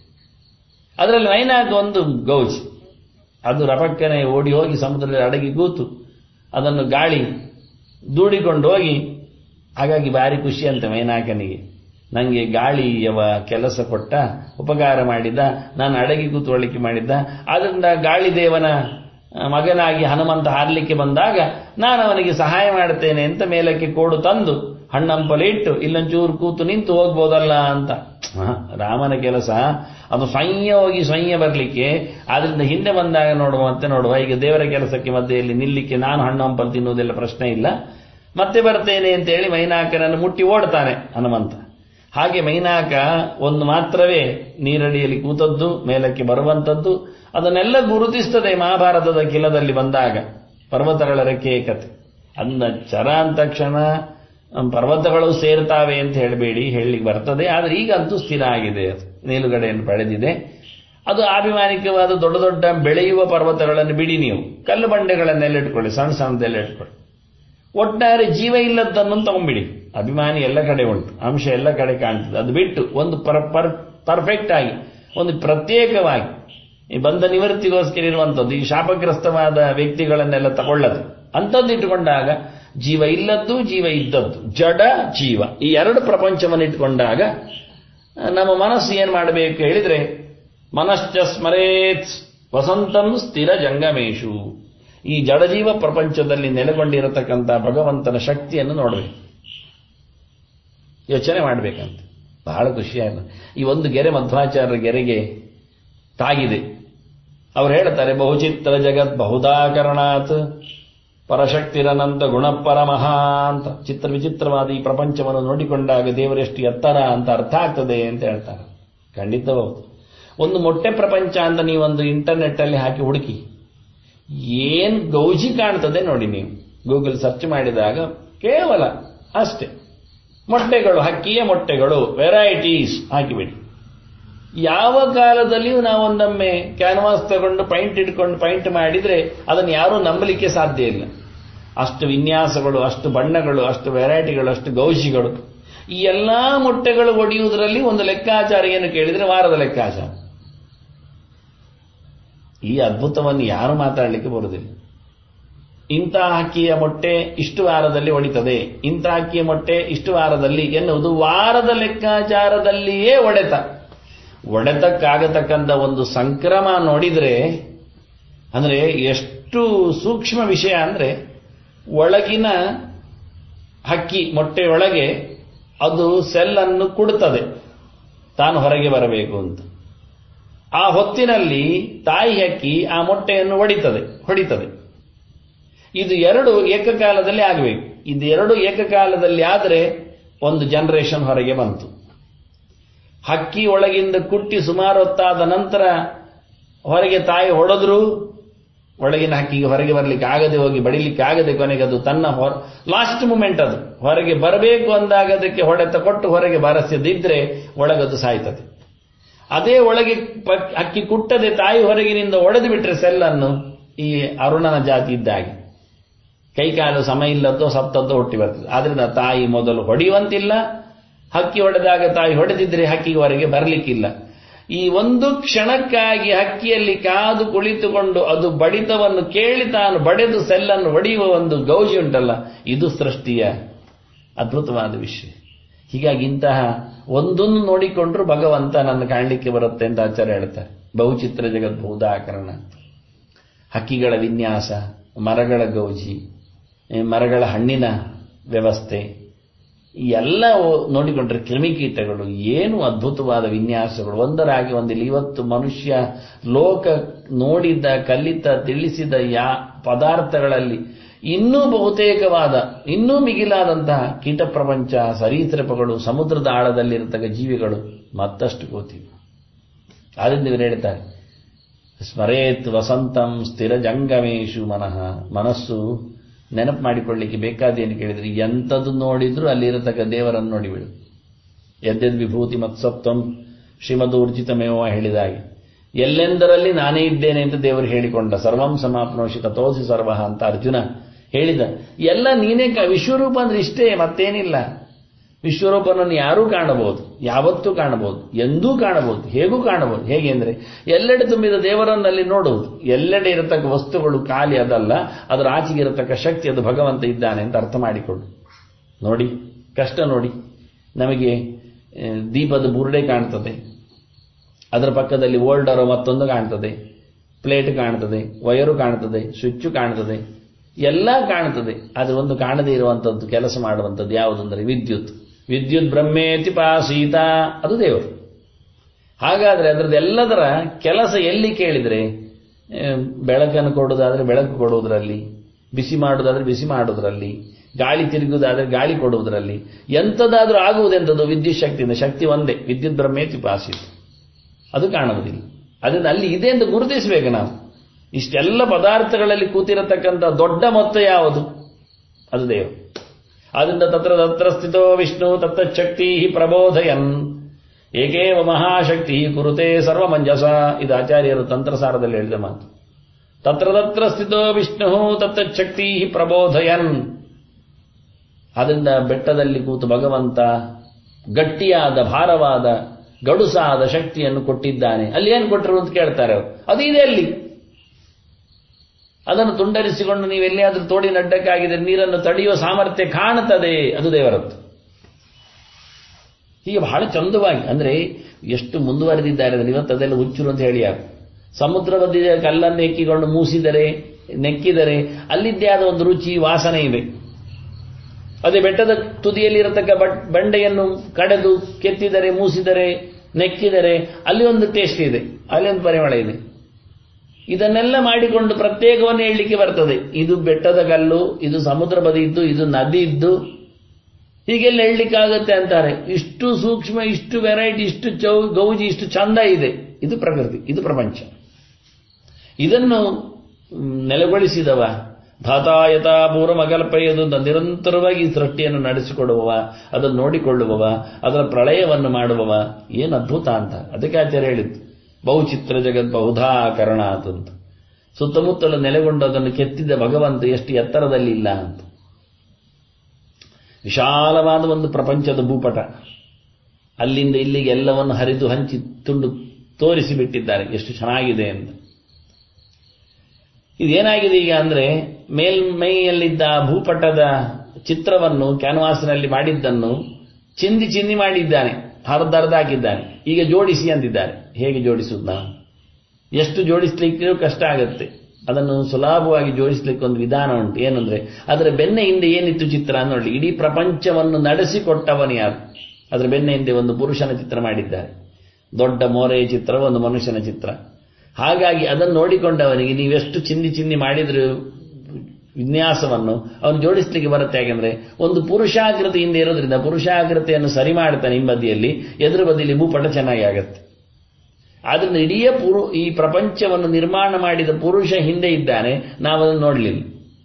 ಅದರಲ್ಲಿ ಮೈನಾಕ ಒಂದು ಗೌಜ್ ಅದು ರಪಕ್ಕನೆ ಓಡಿ ಹೋಗಿ ಸಮುದ್ರದಲ್ಲಿ ಅಡಗಿ ಕೂತು ಅದನ್ನು ಗಾಳಿ ದೂಡಿಕೊಂಡು ಹೋಗಿ ಹಾಗಾಗಿ ಭಾರಿ ಖುಷಿ ಅಂತ ಮೈನಾಕನಿಗೆ ನನಗೆ ಗಾಳಿಯವ ಕೆಲಸ ಕೊಟ್ಟ ಉಪಕಾರ ಮಾಡಿದ್ದ ನಾನು ಅಡಗಿ ಕೂತ್ಕೊಳ್ಳಿಕ್ಕೆ ಮಾಡಿದ್ದ ಆದ್ದರಿಂದ ಗಾಳಿ ದೇವನ ಮಗನಾಗಿ ಹನುಮಂತ ಹಾರಲಿಕ್ಕೆ ಬಂದಾಗ ನಾನು ಅವನಿಗೆ ಸಹಾಯ ಮಾಡುತ್ತೇನೆ ಅಂತ ಮೇಲಕ್ಕೆ ಕೋಡು ತಂದು ಹಣ್ಣಂಪಲೆ ಇಟ್ಟು ಇಲ್ಲೊಂಚೂರು ಕೂತು ನಿಂತು ಹೋಗ್ಬೋದಲ್ಲ ಅಂತ ರಾಮನ ಕೆಲಸ ಅದು ಸ್ವಯ್ಯ ಹೋಗಿ ಸ್ವಯ್ಯ ಬರಲಿಕ್ಕೆ ಆದ್ರಿಂದ ಹಿಂದೆ ಬಂದಾಗ ನೋಡುವಂತೆ ನೋಡುವ ಈಗ ದೇವರ ಕೆಲಸಕ್ಕೆ ಮಧ್ಯೆಯಲ್ಲಿ ನಿಲ್ಲಿಕ್ಕೆ ನಾನು ಹಣ್ಣು ಹಂಪಲು ತಿನ್ನುವುದೆಲ್ಲ ಪ್ರಶ್ನೆ ಇಲ್ಲ ಮತ್ತೆ ಬರ್ತೇನೆ ಅಂತ ಹೇಳಿ ಮೈನಾಕನನ್ನು ಮುಟ್ಟಿ ಓಡ್ತಾನೆ ಹನುಮಂತ ಹಾಗೆ ಮೈನಾಕ ಒಂದು ಮಾತ್ರವೇ ನೀರಡಿಯಲ್ಲಿ ಕೂತದ್ದು ಮೇಲಕ್ಕೆ ಬರುವಂಥದ್ದು ಅದನ್ನೆಲ್ಲ ಗುರುತಿಸ್ತದೆ ಮಹಾಭಾರತದ ಕಿಲದಲ್ಲಿ ಬಂದಾಗ ಪರ್ವತಗಳ ರೆಕ್ಕೆ ಕತೆ ಅಂದ ಚರ ಅಂದ ತಕ್ಷಣ ಪರ್ವತಗಳು ಸೇರ್ತಾವೆ ಅಂತ ಹೇಳಬೇಡಿ ಹೇಳಲಿಕ್ಕೆ ಬರ್ತದೆ ಆದರೆ ಈಗ ಅಂತೂ ಸ್ಥಿರ ಆಗಿದೆ ಅದು ನೀಲುಗಡೆಯನ್ನು ಪಡೆದಿದೆ ಅದು ಅಭಿಮಾನಿಕವಾದ ದೊಡ್ಡ ದೊಡ್ಡ ಬೆಳೆಯುವ ಪರ್ವತಗಳನ್ನು ಬಿಡಿ ನೀವು ಕಲ್ಲು ಬಂಡೆಗಳನ್ನೆಲ್ಲ ಇಟ್ಕೊಳ್ಳಿ ಸಣ್ಣ ಸಣ್ಣದೆಲ್ಲ ಇಟ್ಕೊಳ್ಳಿ ಒಟ್ಟಾರೆ ಜೀವ ಇಲ್ಲದನ್ನು ತಗೊಂಬಿಡಿ ಅಭಿಮಾನಿ ಎಲ್ಲ ಕಡೆ ಉಂಟು ಅಂಶ ಎಲ್ಲ ಕಡೆ ಕಾಣ್ತದೆ ಅದು ಬಿಟ್ಟು ಒಂದು ಪರ್ ಪರ್ಫೆಕ್ಟ್ ಆಗಿ ಒಂದು ಪ್ರತ್ಯೇಕವಾಗಿ ಈ ಬಂಧ ನಿವೃತ್ತಿಗೋಸ್ಕರ ಇರುವಂಥದ್ದು ಈ ಶಾಪಗ್ರಸ್ತವಾದ ವ್ಯಕ್ತಿಗಳನ್ನೆಲ್ಲ ತಗೊಳ್ಳದು ಅಂಥದ್ದು ಇಟ್ಟುಕೊಂಡಾಗ ಜೀವ ಇಲ್ಲದ್ದು ಜೀವ ಇದ್ದದ್ದು ಜಡ ಜೀವ ಈ ಎರಡು ಪ್ರಪಂಚವನ್ನು ಇಟ್ಟುಕೊಂಡಾಗ ನಮ್ಮ ಮನಸ್ಸು ಏನು ಮಾಡಬೇಕು ಹೇಳಿದ್ರೆ ಮನಶ್ಚ ಸ್ಮರೇತ್ ವಸಂತಂ ಸ್ಥಿರ ಜಂಗಮೇಶು ಈ ಜಡಜೀವ ಪ್ರಪಂಚದಲ್ಲಿ ನೆಲೆಗೊಂಡಿರತಕ್ಕಂಥ ಭಗವಂತನ ಶಕ್ತಿಯನ್ನು ನೋಡಬೇಕು ಯೋಚನೆ ಮಾಡಬೇಕಂತ ಬಹಳ ಖುಷಿಯಾಯಿತು ಈ ಒಂದು ಗೆರೆ ಮಧ್ವಾಚಾರ್ಯರ ಗೆರೆಗೆ ತಾಗಿದೆ ಅವ್ರು ಹೇಳ್ತಾರೆ ಬಹುಚಿತ್ರ ಜಗತ್ ಬಹುದಾಕರಣಾತ್ ಪರಶಕ್ತಿರನಂತ ಗುಣಪರಮಃ ಅಂತ ಚಿತ್ರ ವಿಚಿತ್ರವಾದ ಈ ಪ್ರಪಂಚವನ್ನು ನೋಡಿಕೊಂಡಾಗ ದೇವರೆಷ್ಟು ಎತ್ತರ ಅಂತ ಅರ್ಥ ಆಗ್ತದೆ ಅಂತ ಹೇಳ್ತಾರೆ ಖಂಡಿತಬಹುದು ಒಂದು ಮೊಟ್ಟೆ ಪ್ರಪಂಚ ಅಂತ ನೀವೊಂದು ಇಂಟರ್ನೆಟ್ ಅಲ್ಲಿ ಹಾಕಿ ಹುಡುಕಿ ಏನ್ ಗೌಜಿ ಕಾಣ್ತದೆ ನೋಡಿ ನೀವು ಗೂಗಲ್ ಸರ್ಚ್ ಮಾಡಿದಾಗ ಕೇವಲ ಅಷ್ಟೇ ಮೊಟ್ಟೆಗಳು ಹಕ್ಕಿಯ ಮೊಟ್ಟೆಗಳು ವೆರೈಟೀಸ್ ಹಾಕಿಬಿಡಿ ಯಾವ ಕಾಲದಲ್ಲಿಯೂ ನಾವೊಂದೊಮ್ಮೆ ಕ್ಯಾನ್ವಾಸ್ ತಗೊಂಡು ಪೈಂಟ್ ಇಟ್ಕೊಂಡು ಪೈಂಟ್ ಮಾಡಿದ್ರೆ ಅದನ್ನು ಯಾರೂ ನಂಬಲಿಕ್ಕೆ ಸಾಧ್ಯ ಇಲ್ಲ ಅಷ್ಟು ವಿನ್ಯಾಸಗಳು ಅಷ್ಟು ಬಣ್ಣಗಳು ಅಷ್ಟು ವೆರೈಟಿಗಳು ಅಷ್ಟು ಗೌಜಿಗಳು ಈ ಎಲ್ಲಾ ಮೊಟ್ಟೆಗಳು ಒಡೆಯುವುದರಲ್ಲಿ ಒಂದು ಲೆಕ್ಕಾಚಾರ ಏನು ಕೇಳಿದ್ರೆ ವಾರದ ಲೆಕ್ಕಾಚಾರ ಈ ಅದ್ಭುತವನ್ನು ಯಾರು ಮಾತಾಡಲಿಕ್ಕೆ ಬರುವುದಿಲ್ಲ ಇಂಥ ಹಕ್ಕಿಯ ಮೊಟ್ಟೆ ಇಷ್ಟು ವಾರದಲ್ಲಿ ಒಡಿತದೆ ಇಂಥ ಹಕ್ಕಿಯ ಮೊಟ್ಟೆ ಇಷ್ಟು ವಾರದಲ್ಲಿ ಎನ್ನುವುದು ವಾರದ ಲೆಕ್ಕಾಚಾರದಲ್ಲಿಯೇ ಒಡೆತ ಒಡೆತಕ್ಕಾಗತಕ್ಕಂಥ ಒಂದು ಸಂಕ್ರಮ ನೋಡಿದ್ರೆ ಅಂದ್ರೆ ಎಷ್ಟು ಸೂಕ್ಷ್ಮ ವಿಷಯ ಅಂದ್ರೆ ಒಳಗಿನ ಹಕ್ಕಿ ಮೊಟ್ಟೆಯೊಳಗೆ ಅದು ಸೆಲ್ ಅನ್ನು ಕೊಡುತ್ತದೆ ತಾನು ಹೊರಗೆ ಬರಬೇಕು ಅಂತ ಆ ಹೊತ್ತಿನಲ್ಲಿ ತಾಯಿ ಹಕ್ಕಿ ಆ ಮೊಟ್ಟೆಯನ್ನು ಹೊಡಿತದೆ ಹೊಡಿತದೆ ಇದು ಎರಡು ಏಕಕಾಲದಲ್ಲಿ ಆಗಬೇಕು ಇದು ಎರಡು ಏಕಕಾಲದಲ್ಲಿ ಆದರೆ ಒಂದು ಜನರೇಷನ್ ಹೊರಗೆ ಬಂತು ಹಕ್ಕಿ ಒಳಗಿಂದ ಕುಟ್ಟಿ ಸುಮಾರು ಹೊತ್ತಾದ ನಂತರ ಹೊರಗೆ ತಾಯಿ ಹೊಡೆದ್ರು ಒಳಗಿನ ಹಕ್ಕಿಗೆ ಹೊರಗೆ ಬರಲಿಕ್ಕೆ ಆಗದೆ ಹೋಗಿ ಬಡಿಲಿಕ್ಕೆ ಆಗದೆ ಕೊನೆಗೆ ಅದು ತನ್ನ ಹೊರ ಲಾಸ್ಟ್ ಮೂಮೆಂಟ್ ಅದು ಹೊರಗೆ ಬರಬೇಕು ಅಂದಾಗ ಅದಕ್ಕೆ ಹೊಡೆತ ಕೊಟ್ಟು ಹೊರಗೆ ಬರಸದಿದ್ರೆ ಒಳಗದು ಸಾಯ್ತದೆ ಅದೇ ಒಳಗೆ ಪ- ಹಕ್ಕಿ ಕುಟ್ಟದೆ ತಾಯಿ ಹೊರಗಿನಿಂದ ಒಡೆದು ಬಿಟ್ರೆ ಸೆಲ್ಲನ್ನು ಈ ಅರುಣನ ಜಾತಿ ಇದ್ದಾಗೆ ಕೈಕಾಲು ಸಮ ಇಲ್ಲದೋ ಸತ್ತದ್ದೋ ಹುಟ್ಟಿ ಬರ್ತದೆ ಆದ್ರಿಂದ ತಾಯಿ ಮೊದಲು ಹೊಡೆಯುವಂತಿಲ್ಲ ಹಕ್ಕಿ ಹೊಡೆದಾಗ ತಾಯಿ ಹೊಡೆದಿದ್ರೆ ಹಕ್ಕಿಗೆ ಹೊರಗೆ ಬರಲಿಕ್ಕಿಲ್ಲ ಈ ಒಂದು ಕ್ಷಣಕ್ಕಾಗಿ ಹಕ್ಕಿಯಲ್ಲಿ ಕಾದು ಕುಳಿತುಕೊಂಡು ಅದು ಬಡಿತವನ್ನು ಕೇಳಿ ತಾನು ಬಡೆದು ಸೆಲ್ಲನ್ನು ಹೊಡೆಯುವ ಒಂದು ಗೌಜಿ ಉಂಟಲ್ಲ ಇದು ಸೃಷ್ಟಿಯ ಅದ್ಭುತವಾದ ವಿಷಯ ಹೀಗಾಗಿ ಇಂತಹ ಒಂದೊಂದು ನೋಡಿಕೊಂಡ್ರು ಭಗವಂತ ನನ್ನ ಕಾಣಲಿಕ್ಕೆ ಬರುತ್ತೆ ಅಂತ ಆಚಾರ್ಯ ಹೇಳ್ತಾರೆ ಬಹುಚಿತ್ರ ಜಗತ್ ಬಹುದಾಕರಣ ಹಕ್ಕಿಗಳ ವಿನ್ಯಾಸ ಮರಗಳ ಗೌಜಿ ಈ ಮರಗಳ ಹಣ್ಣಿನ ವ್ಯವಸ್ಥೆ ಈ ಎಲ್ಲ ಓ- ನೋಡಿಕೊಂಡ್ರೆ ಕ್ರಿಮಿಕೀಟಗಳು ಏನು ಅದ್ಭುತವಾದ ವಿನ್ಯಾಸಗಳು ಒಂದರಾಗಿ ಒಂದಿಲ್ಲ ಇವತ್ತು ಮನುಷ್ಯ ಲೋಕ ನೋಡಿದ್ದ ಕಲಿತ ತಿಳಿಸಿದ ಯಾ ಪದಾರ್ಥಗಳಲ್ಲಿ ಇನ್ನೂ ಬಹುತೇಕವಾದ ಇನ್ನೂ ಮಿಗಿಲಾದಂತಹ ಕೀಟ ಪ್ರಪಂಚ ಸರೀಸೃಪಗಳು ಸಮುದ್ರದ ಆಳದಲ್ಲಿರತಕ್ಕ ಜೀವಿಗಳು ಮತ್ತಷ್ಟು ಗೊತ್ತಿವೆ ಆದ್ರಿಂದ ಇವರು ಹೇಳ್ತಾರೆ ಸ್ಮರೇತ್ ವಸಂತಂ ಸ್ಥಿರ ಜಂಗಮೇಶು ಮನಃ ಮನಸ್ಸು ನೆನಪು ಮಾಡಿಕೊಳ್ಳಿಕ್ಕೆ ಬೇಕಾದೇನು ಕೇಳಿದ್ರೆ ಎಂಥದ್ದು ನೋಡಿದ್ರು ಅಲ್ಲಿರತಕ್ಕ ದೇವರನ್ನು ನೋಡಿಬಿಡು ಯದ್ಯದ್ ವಿಭೂತಿ ಮತ್ಸತ್ವಂ ಶ್ರೀಮದೂರ್ಜಿತಮೇವ ಹೇಳಿದ ಹಾಗೆ ಎಲ್ಲೆಂದರಲ್ಲಿ ನಾನೇ ಇದ್ದೇನೆ ಅಂತ ದೇವರು ಹೇಳಿಕೊಂಡ ಸರ್ವಂ ಸಮಾಪ್ನೋಷಿ ತಥೋಸಿ ಸರ್ವ ಅಂತ ಅರ್ಜುನ ಹೇಳಿದ ಎಲ್ಲ ನೀನೇ ಕ- ವಿಶ್ವರೂಪ ಅಂದ್ರೆ ಇಷ್ಟೇ ಮತ್ತೇನಿಲ್ಲ ವಿಶ್ವರೂಪನನ್ನು ಯಾರೂ ಕಾಣಬಹುದು ಯಾವತ್ತೂ ಕಾಣಬಹುದು ಎಂದೂ ಕಾಣಬಹುದು ಹೇಗೂ ಕಾಣಬಹುದು ಹೇಗೆ ಅಂದ್ರೆ ಎಲ್ಲೆಡೆ ತುಂಬಿದ ದೇವರನ್ನಲ್ಲಿ ನೋಡುವುದು ಎಲ್ಲೆಡೆ ಇರತಕ್ಕ ವಸ್ತುಗಳು ಖಾಲಿ ಅದಲ್ಲ ಅದರ ಆಚೆಗೆ ಇರತಕ್ಕ ಶಕ್ತಿ ಅದು ಭಗವಂತ ಇದ್ದಾನೆ ಅಂತ ಅರ್ಥ ಮಾಡಿಕೊಳ್ಳು ನೋಡಿ ಕಷ್ಟ ನೋಡಿ ನಮಗೆ ಆ, ದೀಪದ ಬುರುಡೆ ಕಾಣ್ತದೆ ಅದರ ಪಕ್ಕದಲ್ಲಿ ಓಲ್ಡರೋ ಮತ್ತೊಂದು ಕಾಣ್ತದೆ ಪ್ಲೇಟ್ ಕಾಣ್ತದೆ ವಯರು ಕಾಣ್ತದೆ ಸ್ವಿಚ್ಚು ಕಾಣ್ತದೆ ಎಲ್ಲ ಕಾಣ್ತದೆ ಆದರೆ ಒಂದು ಕಾಣದೇ ಇರುವಂಥದ್ದು ಕೆಲಸ ಮಾಡುವಂಥದ್ದು ಯಾವುದಂದರೆ ವಿದ್ಯುತ್ ವಿದ್ಯುತ್ ಬ್ರಹ್ಮೇತಿ ಪಾಸೀತ ಅದು ದೇವರು ಹಾಗಾದ್ರೆ ಅದರದ್ದು ಎಲ್ಲದರ ಕೆಲಸ ಎಲ್ಲಿ ಕೇಳಿದ್ರೆ ಆ, ಬೆಳಕನ್ನು ಕೊಡುವುದಾದ್ರೆ ಬೆಳಕು ಕೊಡುವುದರಲ್ಲಿ ಬಿಸಿ ಮಾಡುವುದಾದ್ರೆ ಬಿಸಿ ಮಾಡುವುದರಲ್ಲಿ ಗಾಳಿ ತಿರುಗುವುದಾದ್ರೆ ಗಾಳಿ ಕೊಡುವುದರಲ್ಲಿ ಎಂಥದ್ದಾದ್ರೂ ಆಗುವುದೆಂಥದ್ದು ವಿದ್ಯುತ್ ಶಕ್ತಿಯಿಂದ ಶಕ್ತಿ ಒಂದೇ ವಿದ್ಯುತ್ ಬ್ರಹ್ಮೇತಿ ಪಾಸೀತ ಅದು ಕಾಣುವುದಿಲ್ಲ ಅದರಿಂದ ಅಲ್ಲಿ ಇದೆ ಅಂತ ಗುರುತಿಸಬೇಕು ನಾವು ಇಷ್ಟೆಲ್ಲ ಪದಾರ್ಥಗಳಲ್ಲಿ ಕೂತಿರತಕ್ಕಂಥ ದೊಡ್ಡ ಮೊತ್ತ ಯಾವುದು ಅದು ದೇವರು ಆದ್ರಿಂದ ತತ್ರ ತತ್ರ ಸ್ಥಿತೋ ವಿಷ್ಣು ತತ್ತಶಕ್ತಿ ಪ್ರಬೋಧಯನ್ ಏಕೇವ ಮಹಾಶಕ್ತಿ ಕುರುತೆ ಸರ್ವಮಂಜಸ ಇದು ಆಚಾರ್ಯರು ತಂತ್ರಸಾರದಲ್ಲಿ ಹೇಳಿದ ಮಾತು ತತ್ರ ತತ್ರ ಸ್ಥಿತೋ ವಿಷ್ಣು ತತ್ತಶಕ್ತಿ ಪ್ರಬೋಧಯನ್ ಆದ್ರಿಂದ ಬೆಟ್ಟದಲ್ಲಿ ಕೂತು ಭಗವಂತ ಗಟ್ಟಿಯಾದ ಭಾರವಾದ ಗಡುಸಾದ ಶಕ್ತಿಯನ್ನು ಕೊಟ್ಟಿದ್ದಾನೆ ಅಲ್ಲಿ ಏನು ಕೊಟ್ಟರು ಅಂತ ಕೇಳ್ತಾರೆ ಅವರು ಅದು ಇದೆ ಅಲ್ಲಿ ಅದನ್ನು ತುಂಡರಿಸಿಕೊಂಡು ನೀವು ಎಲ್ಲಿಯಾದ್ರೂ ತೋಡಿನ ಅಡ್ಡಕ್ಕಾಗಿದ್ರೆ ನೀರನ್ನು ತಡೆಯುವ ಸಾಮರ್ಥ್ಯ ಕಾಣುತ್ತದೆ ಅದು ದೇವರದ್ದು ಹೀಗೆ ಬಹಳ ಚಂದವಾಗಿ ಅಂದ್ರೆ ಎಷ್ಟು ಮುಂದುವರೆದಿದ್ದಾರೆ ಅದನ್ನು ಇವತ್ತು ಅದೆಲ್ಲ ಹುಚ್ಚರು ಅಂತ ಹೇಳಿ ಯಾರು ಸಮುದ್ರ ಬದಿಯ ಕಲ್ಲನ್ನು ಎಕ್ಕಿಕೊಂಡು ಮೂಸಿದರೆ ನೆಕ್ಕಿದರೆ ಅಲ್ಲಿದ್ದೇ ಆದ ಒಂದು ರುಚಿ ವಾಸನೆ ಇದೆ ಅದೇ ಬೆಟ್ಟದ ತುದಿಯಲ್ಲಿ ಇರತಕ್ಕ ಬಟ್ ಬಂಡೆಯನ್ನು ಕಡೆದು ಕೆತ್ತಿದರೆ ಮೂಸಿದರೆ ನೆಕ್ಕಿದರೆ ಅಲ್ಲಿ ಒಂದು ಟೇಸ್ಟ್ ಇದೆ ಅಲ್ಲಿ ಒಂದು ಪರಿಮಳ ಇದೆ ಇದನ್ನೆಲ್ಲ ಮಾಡಿಕೊಂಡು ಪ್ರತ್ಯೇಕವನ್ನು ಹೇಳಲಿಕ್ಕೆ ಬರ್ತದೆ ಇದು ಬೆಟ್ಟದ ಕಲ್ಲು ಇದು ಸಮುದ್ರ ಬದಿ ಇದ್ದು ಇದು ನದಿ ಇದ್ದು ಹೀಗೆಲ್ಲ ಹೇಳಲಿಕ್ಕಾಗತ್ತೆ ಅಂತಾರೆ ಇಷ್ಟು ಸೂಕ್ಷ್ಮ ಇಷ್ಟು ವೆರೈಟಿ ಇಷ್ಟು ಚೌ ಗೌಜಿ ಇಷ್ಟು ಚಂದ ಇದೆ ಇದು ಪ್ರಕೃತಿ ಇದು ಪ್ರಪಂಚ ಇದನ್ನು ಮ್, ನೆಲೆಗೊಳಿಸಿದವ ಧಾತಾಯತ ಪೂರ್ವಮಕಲ್ಪಯದು ಅಂತ ನಿರಂತರವಾಗಿ ಈ ಸೃಷ್ಟಿಯನ್ನು ನಡೆಸಿಕೊಡುವವ ಅದನ್ನು ನೋಡಿಕೊಳ್ಳುವವ ಅದರ ಪ್ರಳಯವನ್ನು ಮಾಡುವವ ಏನು ಅದ್ಭುತ ಅಂತ ಅದಕ್ಕೆ ಆಚಾರ್ಯ ಹೇಳಿದ್ದು ಬಹುಚಿತ್ರ ಜಗತ್ ಬಹುಧಾ ಕರಣಾತ್ ಅಂತ ಸುತ್ತಮುತ್ತಲು ನೆಲೆಗೊಂಡು ಅದನ್ನು ಕೆತ್ತಿದ ಭಗವಂತ ಎಷ್ಟು ಎತ್ತರದಲ್ಲಿ ಇಲ್ಲ ಅಂತ ವಿಶಾಲವಾದ ಒಂದು ಪ್ರಪಂಚದ ಭೂಪಟ ಅಲ್ಲಿಂದ ಇಲ್ಲಿಗೆ ಎಲ್ಲವನ್ನು ಹರಿದು ಹಂಚಿ ತುಂಡು ತೋರಿಸಿ ಬಿಟ್ಟಿದ್ದಾರೆ ಎಷ್ಟು ಚೆನ್ನಾಗಿದೆ ಅಂತ ಇದೇನಾಗಿದೆ ಈಗ ಅಂದ್ರೆ ಮೇಲ್ಮೈಯಲ್ಲಿದ್ದ ಆ ಭೂಪಟದ ಚಿತ್ರವನ್ನು ಕ್ಯಾನ್ವಾಸ್ನಲ್ಲಿ ಮಾಡಿದ್ದನ್ನು ಚಿಂದಿ ಚಿಂದಿ ಮಾಡಿದ್ದಾನೆ ಹರಿದರ್ಧ ಹಾಕಿದ್ದಾನೆ ಈಗ ಜೋಡಿಸಿ ಅಂದಿದ್ದಾರೆ ಹೇಗೆ ಜೋಡಿಸುವುದು ನಾವು ಎಷ್ಟು ಜೋಡಿಸ್ಲಿಕ್ಕೆ ಕಷ್ಟ ಆಗುತ್ತೆ ಅದನ್ನು ಸುಲಭವಾಗಿ ಜೋಡಿಸಲಿಕ್ಕೆ ಒಂದು ವಿಧಾನ ಉಂಟು ಏನಂದ್ರೆ ಅದರ ಬೆನ್ನ ಹಿಂದೆ ಏನಿತ್ತು ಚಿತ್ರ ನೋಡಿ ಇಡೀ ಪ್ರಪಂಚವನ್ನು ನಡೆಸಿಕೊಟ್ಟವನು ಯಾರು ಅದರ ಬೆನ್ನ ಹಿಂದೆ ಒಂದು ಪುರುಷನ ಚಿತ್ರ ಮಾಡಿದ್ದಾರೆ ದೊಡ್ಡ ಮೋರೆಯ ಚಿತ್ರ ಒಂದು ಮನುಷ್ಯನ ಚಿತ್ರ ಹಾಗಾಗಿ ಅದನ್ನು ನೋಡಿಕೊಂಡವನಿಗೆ ನೀವೆಷ್ಟು ಚಿಂದಿ ಚಿಂದಿ ಮಾಡಿದ್ರು ವಿನ್ಯಾಸವನ್ನು ಅವನು ಜೋಡಿಸ್ಲಿಕ್ಕೆ ಬರುತ್ತೆ ಯಾಕೆಂದ್ರೆ ಒಂದು ಪುರುಷಾಕೃತಿಯಿಂದ ಇರೋದ್ರಿಂದ ಪುರುಷಾಕೃತಿಯನ್ನು ಸರಿ ಮಾಡ್ತಾನೆ ಹಿಂಬದಿಯಲ್ಲಿ ಎದುರು ಬದಿಯಲ್ಲಿ ಭೂಪಟ ಚೆನ್ನಾಗಿ ಆಗತ್ತೆ ಆದ್ರಿಂದ ಇಡೀ ಪುರು ಈ ಪ್ರಪಂಚವನ್ನು ನಿರ್ಮಾಣ ಮಾಡಿದ ಪುರುಷ ಹಿಂದೆ ಇದ್ದಾನೆ ನಾವದನ್ನು ನೋಡಲಿಲ್ಲ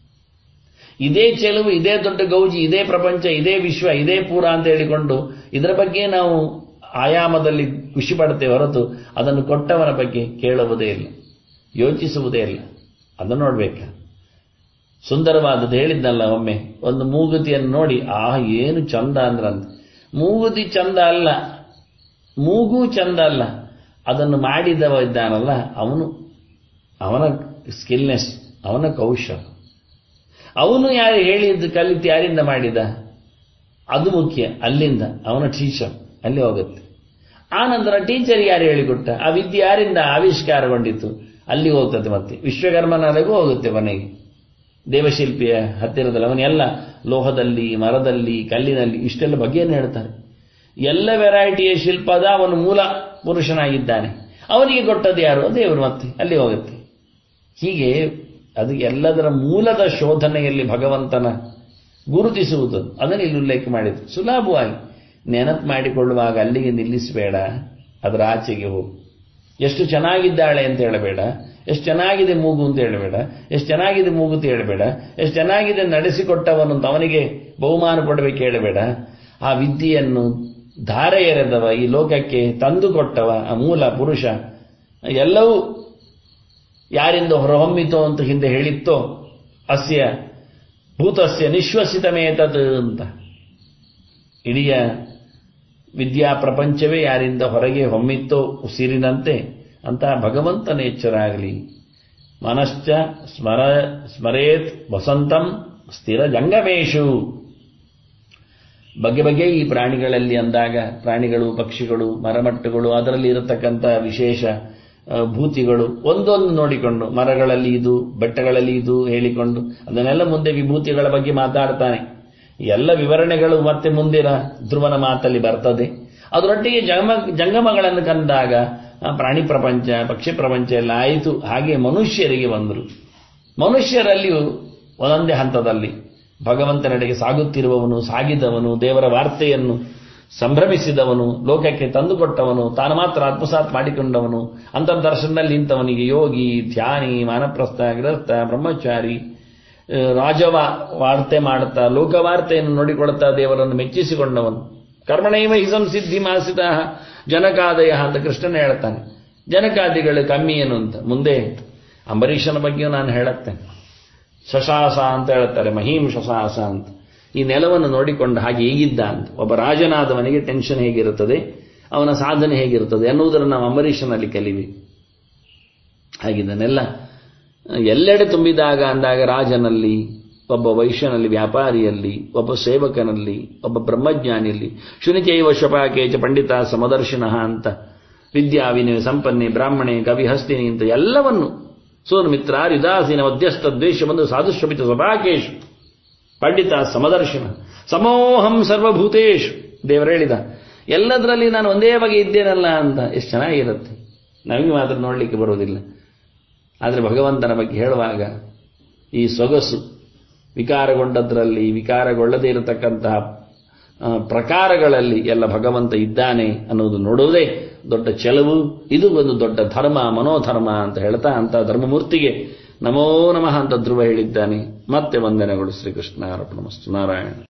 ಇದೇ ಚೆಲುವು ಇದೇ ದೊಡ್ಡ ಗೌಜಿ ಇದೇ ಪ್ರಪಂಚ ಇದೇ ವಿಶ್ವ ಇದೇ ಪೂರ ಅಂತ ಹೇಳಿಕೊಂಡು ಇದರ ಬಗ್ಗೆ ನಾವು ಆಯಾಮದಲ್ಲಿ ಖುಷಿ ಪಡ್ತೇವೆ ಹೊರತು ಅದನ್ನು ಕೊಟ್ಟವನ ಬಗ್ಗೆ ಕೇಳುವುದೇ ಇಲ್ಲ ಯೋಚಿಸುವುದೇ ಇಲ್ಲ ಅದನ್ನು ನೋಡ್ಬೇಕ ಸುಂದರವಾದದ್ದು ಹೇಳಿದ್ನಲ್ಲ ಒಮ್ಮೆ ಒಂದು ಮೂಗುತಿಯನ್ನು ನೋಡಿ ಆ ಏನು ಚಂದ ಅಂದ್ರಂತ ಮೂಗುತಿ ಚಂದ ಅಲ್ಲ ಮೂಗು ಚಂದ ಅಲ್ಲ ಅದನ್ನು ಮಾಡಿದವ ಇದ್ದಾನಲ್ಲ ಅವನು ಅವನ ಸ್ಕಿಲ್ನೆಸ್ ಅವನ ಕೌಶಲ ಅವನು ಯಾರು ಹೇಳಿದ್ದು ಕಲಿತು ಯಾರಿಂದ ಮಾಡಿದ ಅದು ಮುಖ್ಯ ಅಲ್ಲಿಂದ ಅವನ ಟೀಚರ್ ಅಲ್ಲಿ ಹೋಗುತ್ತೆ ಆ ನಂತರ ಟೀಚರ್ ಯಾರು ಹೇಳಿಕೊಟ್ಟ ಆ ವಿದ್ಯೆ ಯಾರಿಂದ ಆವಿಷ್ಕಾರಗೊಂಡಿತ್ತು ಅಲ್ಲಿ ಹೋಗ್ತದೆ ಮತ್ತೆ ವಿಶ್ವಕರ್ಮನವರೆಗೂ ಹೋಗುತ್ತೆ ಮನೆಗೆ ದೇವಶಿಲ್ಪಿಯ ಹತ್ತಿರದಲ್ಲಿ ಅವನೆಲ್ಲ ಲೋಹದಲ್ಲಿ ಮರದಲ್ಲಿ ಕಲ್ಲಿನಲ್ಲಿ ಇಷ್ಟೆಲ್ಲ ಬಗೆಯನ್ನು ಹೇಳ್ತಾರೆ ಎಲ್ಲ ವೆರೈಟಿಯ ಶಿಲ್ಪದ ಅವನು ಮೂಲ ಪುರುಷನಾಗಿದ್ದಾನೆ ಅವನಿಗೆ ಕೊಟ್ಟದ್ದು ಯಾರು ದೇವರು ಮತ್ತೆ ಅಲ್ಲಿ ಹೋಗುತ್ತೆ ಹೀಗೆ ಅದು ಎಲ್ಲದರ ಮೂಲದ ಶೋಧನೆಯಲ್ಲಿ ಭಗವಂತನ ಗುರುತಿಸುವುದು ಅದನ್ನು ಇಲ್ಲಿ ಉಲ್ಲೇಖ ಮಾಡಿದ್ರು ಸುಲಭವಾಗಿ ನೆನಪು ಮಾಡಿಕೊಳ್ಳುವಾಗ ಅಲ್ಲಿಗೆ ನಿಲ್ಲಿಸಬೇಡ ಅದರ ಆಚೆಗೆ ಹೋಗು ಎಷ್ಟು ಚೆನ್ನಾಗಿದ್ದಾಳೆ ಅಂತ ಹೇಳಬೇಡ ಎಷ್ಟು ಚೆನ್ನಾಗಿದೆ ಮೂಗು ಅಂತ ಹೇಳಬೇಡ ಎಷ್ಟು ಚೆನ್ನಾಗಿದೆ ಮೂಗು ಅಂತ ಹೇಳಬೇಡ ಎಷ್ಟು ಚೆನ್ನಾಗಿದೆ ನಡೆಸಿಕೊಟ್ಟವನು ಅಂತ ಅವನಿಗೆ ಬಹುಮಾನ ಕೊಡಬೇಕು ಹೇಳಬೇಡ ಆ ವಿದ್ಯೆಯನ್ನು ಧಾರೆ ಎರೆದವ ಈ ಲೋಕಕ್ಕೆ ತಂದುಕೊಟ್ಟವ ಆ ಮೂಲ ಪುರುಷ ಎಲ್ಲವೂ ಯಾರಿಂದ ಹೊರಹೊಮ್ಮಿತೋ ಅಂತ ಹಿಂದೆ ಹೇಳಿತ್ತೋ ಅಸ್ಯ ಭೂತಸ್ಯ ನಿಶ್ವಸಿತಮೇತದ್ ಅಂತ ಇಡೀ ವಿದ್ಯಾ ಪ್ರಪಂಚವೇ ಯಾರಿಂದ ಹೊರಗೆ ಹೊಮ್ಮಿತ್ತೋ ಉಸಿರಿನಂತೆ ಅಂತ ಭಗವಂತನ ಎಚ್ಚರ ಆಗಲಿ ಮನಶ್ಚ ಸ್ಮರ ಸ್ಮರೇತ್ ವಸಂತಂ ಸ್ಥಿರ ಜಂಗಮೇಶು ಬಗೆ ಬಗೆ ಈ ಪ್ರಾಣಿಗಳಲ್ಲಿ ಅಂದಾಗ ಪ್ರಾಣಿಗಳು ಪಕ್ಷಿಗಳು ಮರಮಟ್ಟುಗಳು ಅದರಲ್ಲಿ ಇರತಕ್ಕಂಥ ವಿಶೇಷ ಭೂತಿಗಳು ಒಂದೊಂದು ನೋಡಿಕೊಂಡು ಮರಗಳಲ್ಲಿ ಇದು ಬೆಟ್ಟಗಳಲ್ಲಿ ಇದು ಹೇಳಿಕೊಂಡು ಅದನ್ನೆಲ್ಲ ಮುಂದೆ ವಿಭೂತಿಗಳ ಬಗ್ಗೆ ಮಾತಾಡ್ತಾನೆ ಎಲ್ಲ ವಿವರಣೆಗಳು ಮತ್ತೆ ಮುಂದಿನ ಧ್ರುವನ ಮಾತಲ್ಲಿ ಬರ್ತದೆ ಅದರೊಟ್ಟಿಗೆ ಜಂಗಮ ಜಂಗಮಗಳನ್ನು ಕಂದಾಗ ಪ್ರಾಣಿ ಪ್ರಪಂಚ ಪಕ್ಷಿ ಪ್ರಪಂಚ ಎಲ್ಲ ಆಯಿತು ಹಾಗೆ ಮನುಷ್ಯರಿಗೆ ಬಂದರು ಮನುಷ್ಯರಲ್ಲಿಯೂ ಒಂದೊಂದೇ ಹಂತದಲ್ಲಿ ಭಗವಂತನೆಡೆಗೆ ಸಾಗುತ್ತಿರುವವನು ಸಾಗಿದವನು ದೇವರ ವಾರ್ತೆಯನ್ನು ಸಂಭ್ರಮಿಸಿದವನು ಲೋಕಕ್ಕೆ ತಂದುಕೊಟ್ಟವನು ತಾನು ಮಾತ್ರ ಆತ್ಮಸಾತ್ ಮಾಡಿಕೊಂಡವನು ಅಂತರ್ದರ್ಶನದಲ್ಲಿ ನಿಂತವನಿಗೆ ಯೋಗಿ ಧ್ಯಾನಿ ಮಾನಪ್ರಸ್ಥ ಗೃಹಸ್ಥ ಬ್ರಹ್ಮಚಾರಿ ರಾಜವ ವಾರ್ತೆ ಮಾಡುತ್ತಾ ಲೋಕವಾರ್ತೆಯನ್ನು ನೋಡಿಕೊಡುತ್ತಾ ದೇವರನ್ನು ಮೆಚ್ಚಿಸಿಕೊಂಡವನು ಕರ್ಮಣೈವ ಹಿಸಂ ಸಿದ್ಧಿ ಮಾಸಿದ ಜನಕಾದಯ ಅಂತ ಕೃಷ್ಣನ ಹೇಳ್ತಾನೆ ಜನಕಾದಿಗಳು ಕಮ್ಮಿ ಏನು ಅಂತ ಮುಂದೆ ಅಂಬರೀಷನ ಬಗ್ಗೆಯೂ ನಾನು ಹೇಳುತ್ತೇನೆ ಶಶಾಸ ಅಂತ ಹೇಳ್ತಾರೆ ಮಹೀಂ ಶಶಾಸ ಅಂತ ಈ ನೆಲವನ್ನು ನೋಡಿಕೊಂಡು ಹಾಗೆ ಹೇಗಿದ್ದ ಅಂತ ಒಬ್ಬ ರಾಜನಾದವನಿಗೆ ಟೆನ್ಷನ್ ಹೇಗಿರುತ್ತದೆ ಅವನ ಸಾಧನೆ ಹೇಗಿರುತ್ತದೆ ಅನ್ನುವುದನ್ನು ನಾವು ಅಂಬರೀಷನಲ್ಲಿ ಕಲಿವಿ ಹಾಗಿದ್ದನ್ನೆಲ್ಲ ಎಲ್ಲೆಡೆ ತುಂಬಿದಾಗ ಅಂದಾಗ ರಾಜನಲ್ಲಿ ಒಬ್ಬ ವೈಶ್ಯನಲ್ಲಿ ವ್ಯಾಪಾರಿಯಲ್ಲಿ ಒಬ್ಬ ಸೇವಕನಲ್ಲಿ ಒಬ್ಬ ಬ್ರಹ್ಮಜ್ಞಾನಿಯಲ್ಲಿ ಶುನಿಚೈವ ಶಪಾಕೇಚ ಪಂಡಿತ ಸಮದರ್ಶಿನ ಅಂತ ವಿದ್ಯಾ ವಿನಯ ಸಂಪನ್ನೆ ಬ್ರಾಹ್ಮಣೆ ಕವಿ ಹಸ್ತಿನಿ ಅಂತ ಎಲ್ಲವನ್ನು ಸೋನ್ಮಿತ್ರ ರಿದಾಸೀನ ಮಧ್ಯಸ್ಥ ದ್ವೇಷ ಸಾಧುಶ್ವಪಿತ ಸಭಾಕೇಶು ಪಂಡಿತ ಸಮದರ್ಶನ ಸಮೋಹಂ ಸರ್ವಭೂತೇಶು ದೇವರು ಹೇಳಿದ ಎಲ್ಲದರಲ್ಲಿ ನಾನು ಒಂದೇ ಬಗೆ ಇದ್ದೇನಲ್ಲ ಅಂತ ಎಷ್ಟು ಚೆನ್ನಾಗಿರುತ್ತೆ ನಮಗೆ ಮಾತ್ರ ನೋಡಲಿಕ್ಕೆ ಬರುವುದಿಲ್ಲ ಆದರೆ ಭಗವಂತನ ಬಗ್ಗೆ ಹೇಳುವಾಗ ಈ ಸೊಗಸು ವಿಕಾರಗೊಂಡದ್ರಲ್ಲಿ ವಿಕಾರಗೊಳ್ಳದೇ ಇರತಕ್ಕಂತಹ ಪ್ರಕಾರಗಳಲ್ಲಿ ಎಲ್ಲ ಭಗವಂತ ಇದ್ದಾನೆ ಅನ್ನೋದು ನೋಡುವುದೇ ದೊಡ್ಡ ಚೆಲವು ಇದು ಒಂದು ದೊಡ್ಡ ಧರ್ಮ ಮನೋಧರ್ಮ ಅಂತ ಹೇಳ್ತಾ ಅಂತ ಧರ್ಮಮೂರ್ತಿಗೆ ನಮೋ ನಮಃ ಅಂತ ಧ್ರುವ ಹೇಳಿದ್ದಾನೆ ಮತ್ತೆ ವಂದನೆಗಳು ಶ್ರೀಕೃಷ್ಣ ಅರ್ಪಣಮಸ್ತು ನಾರಾಯಣ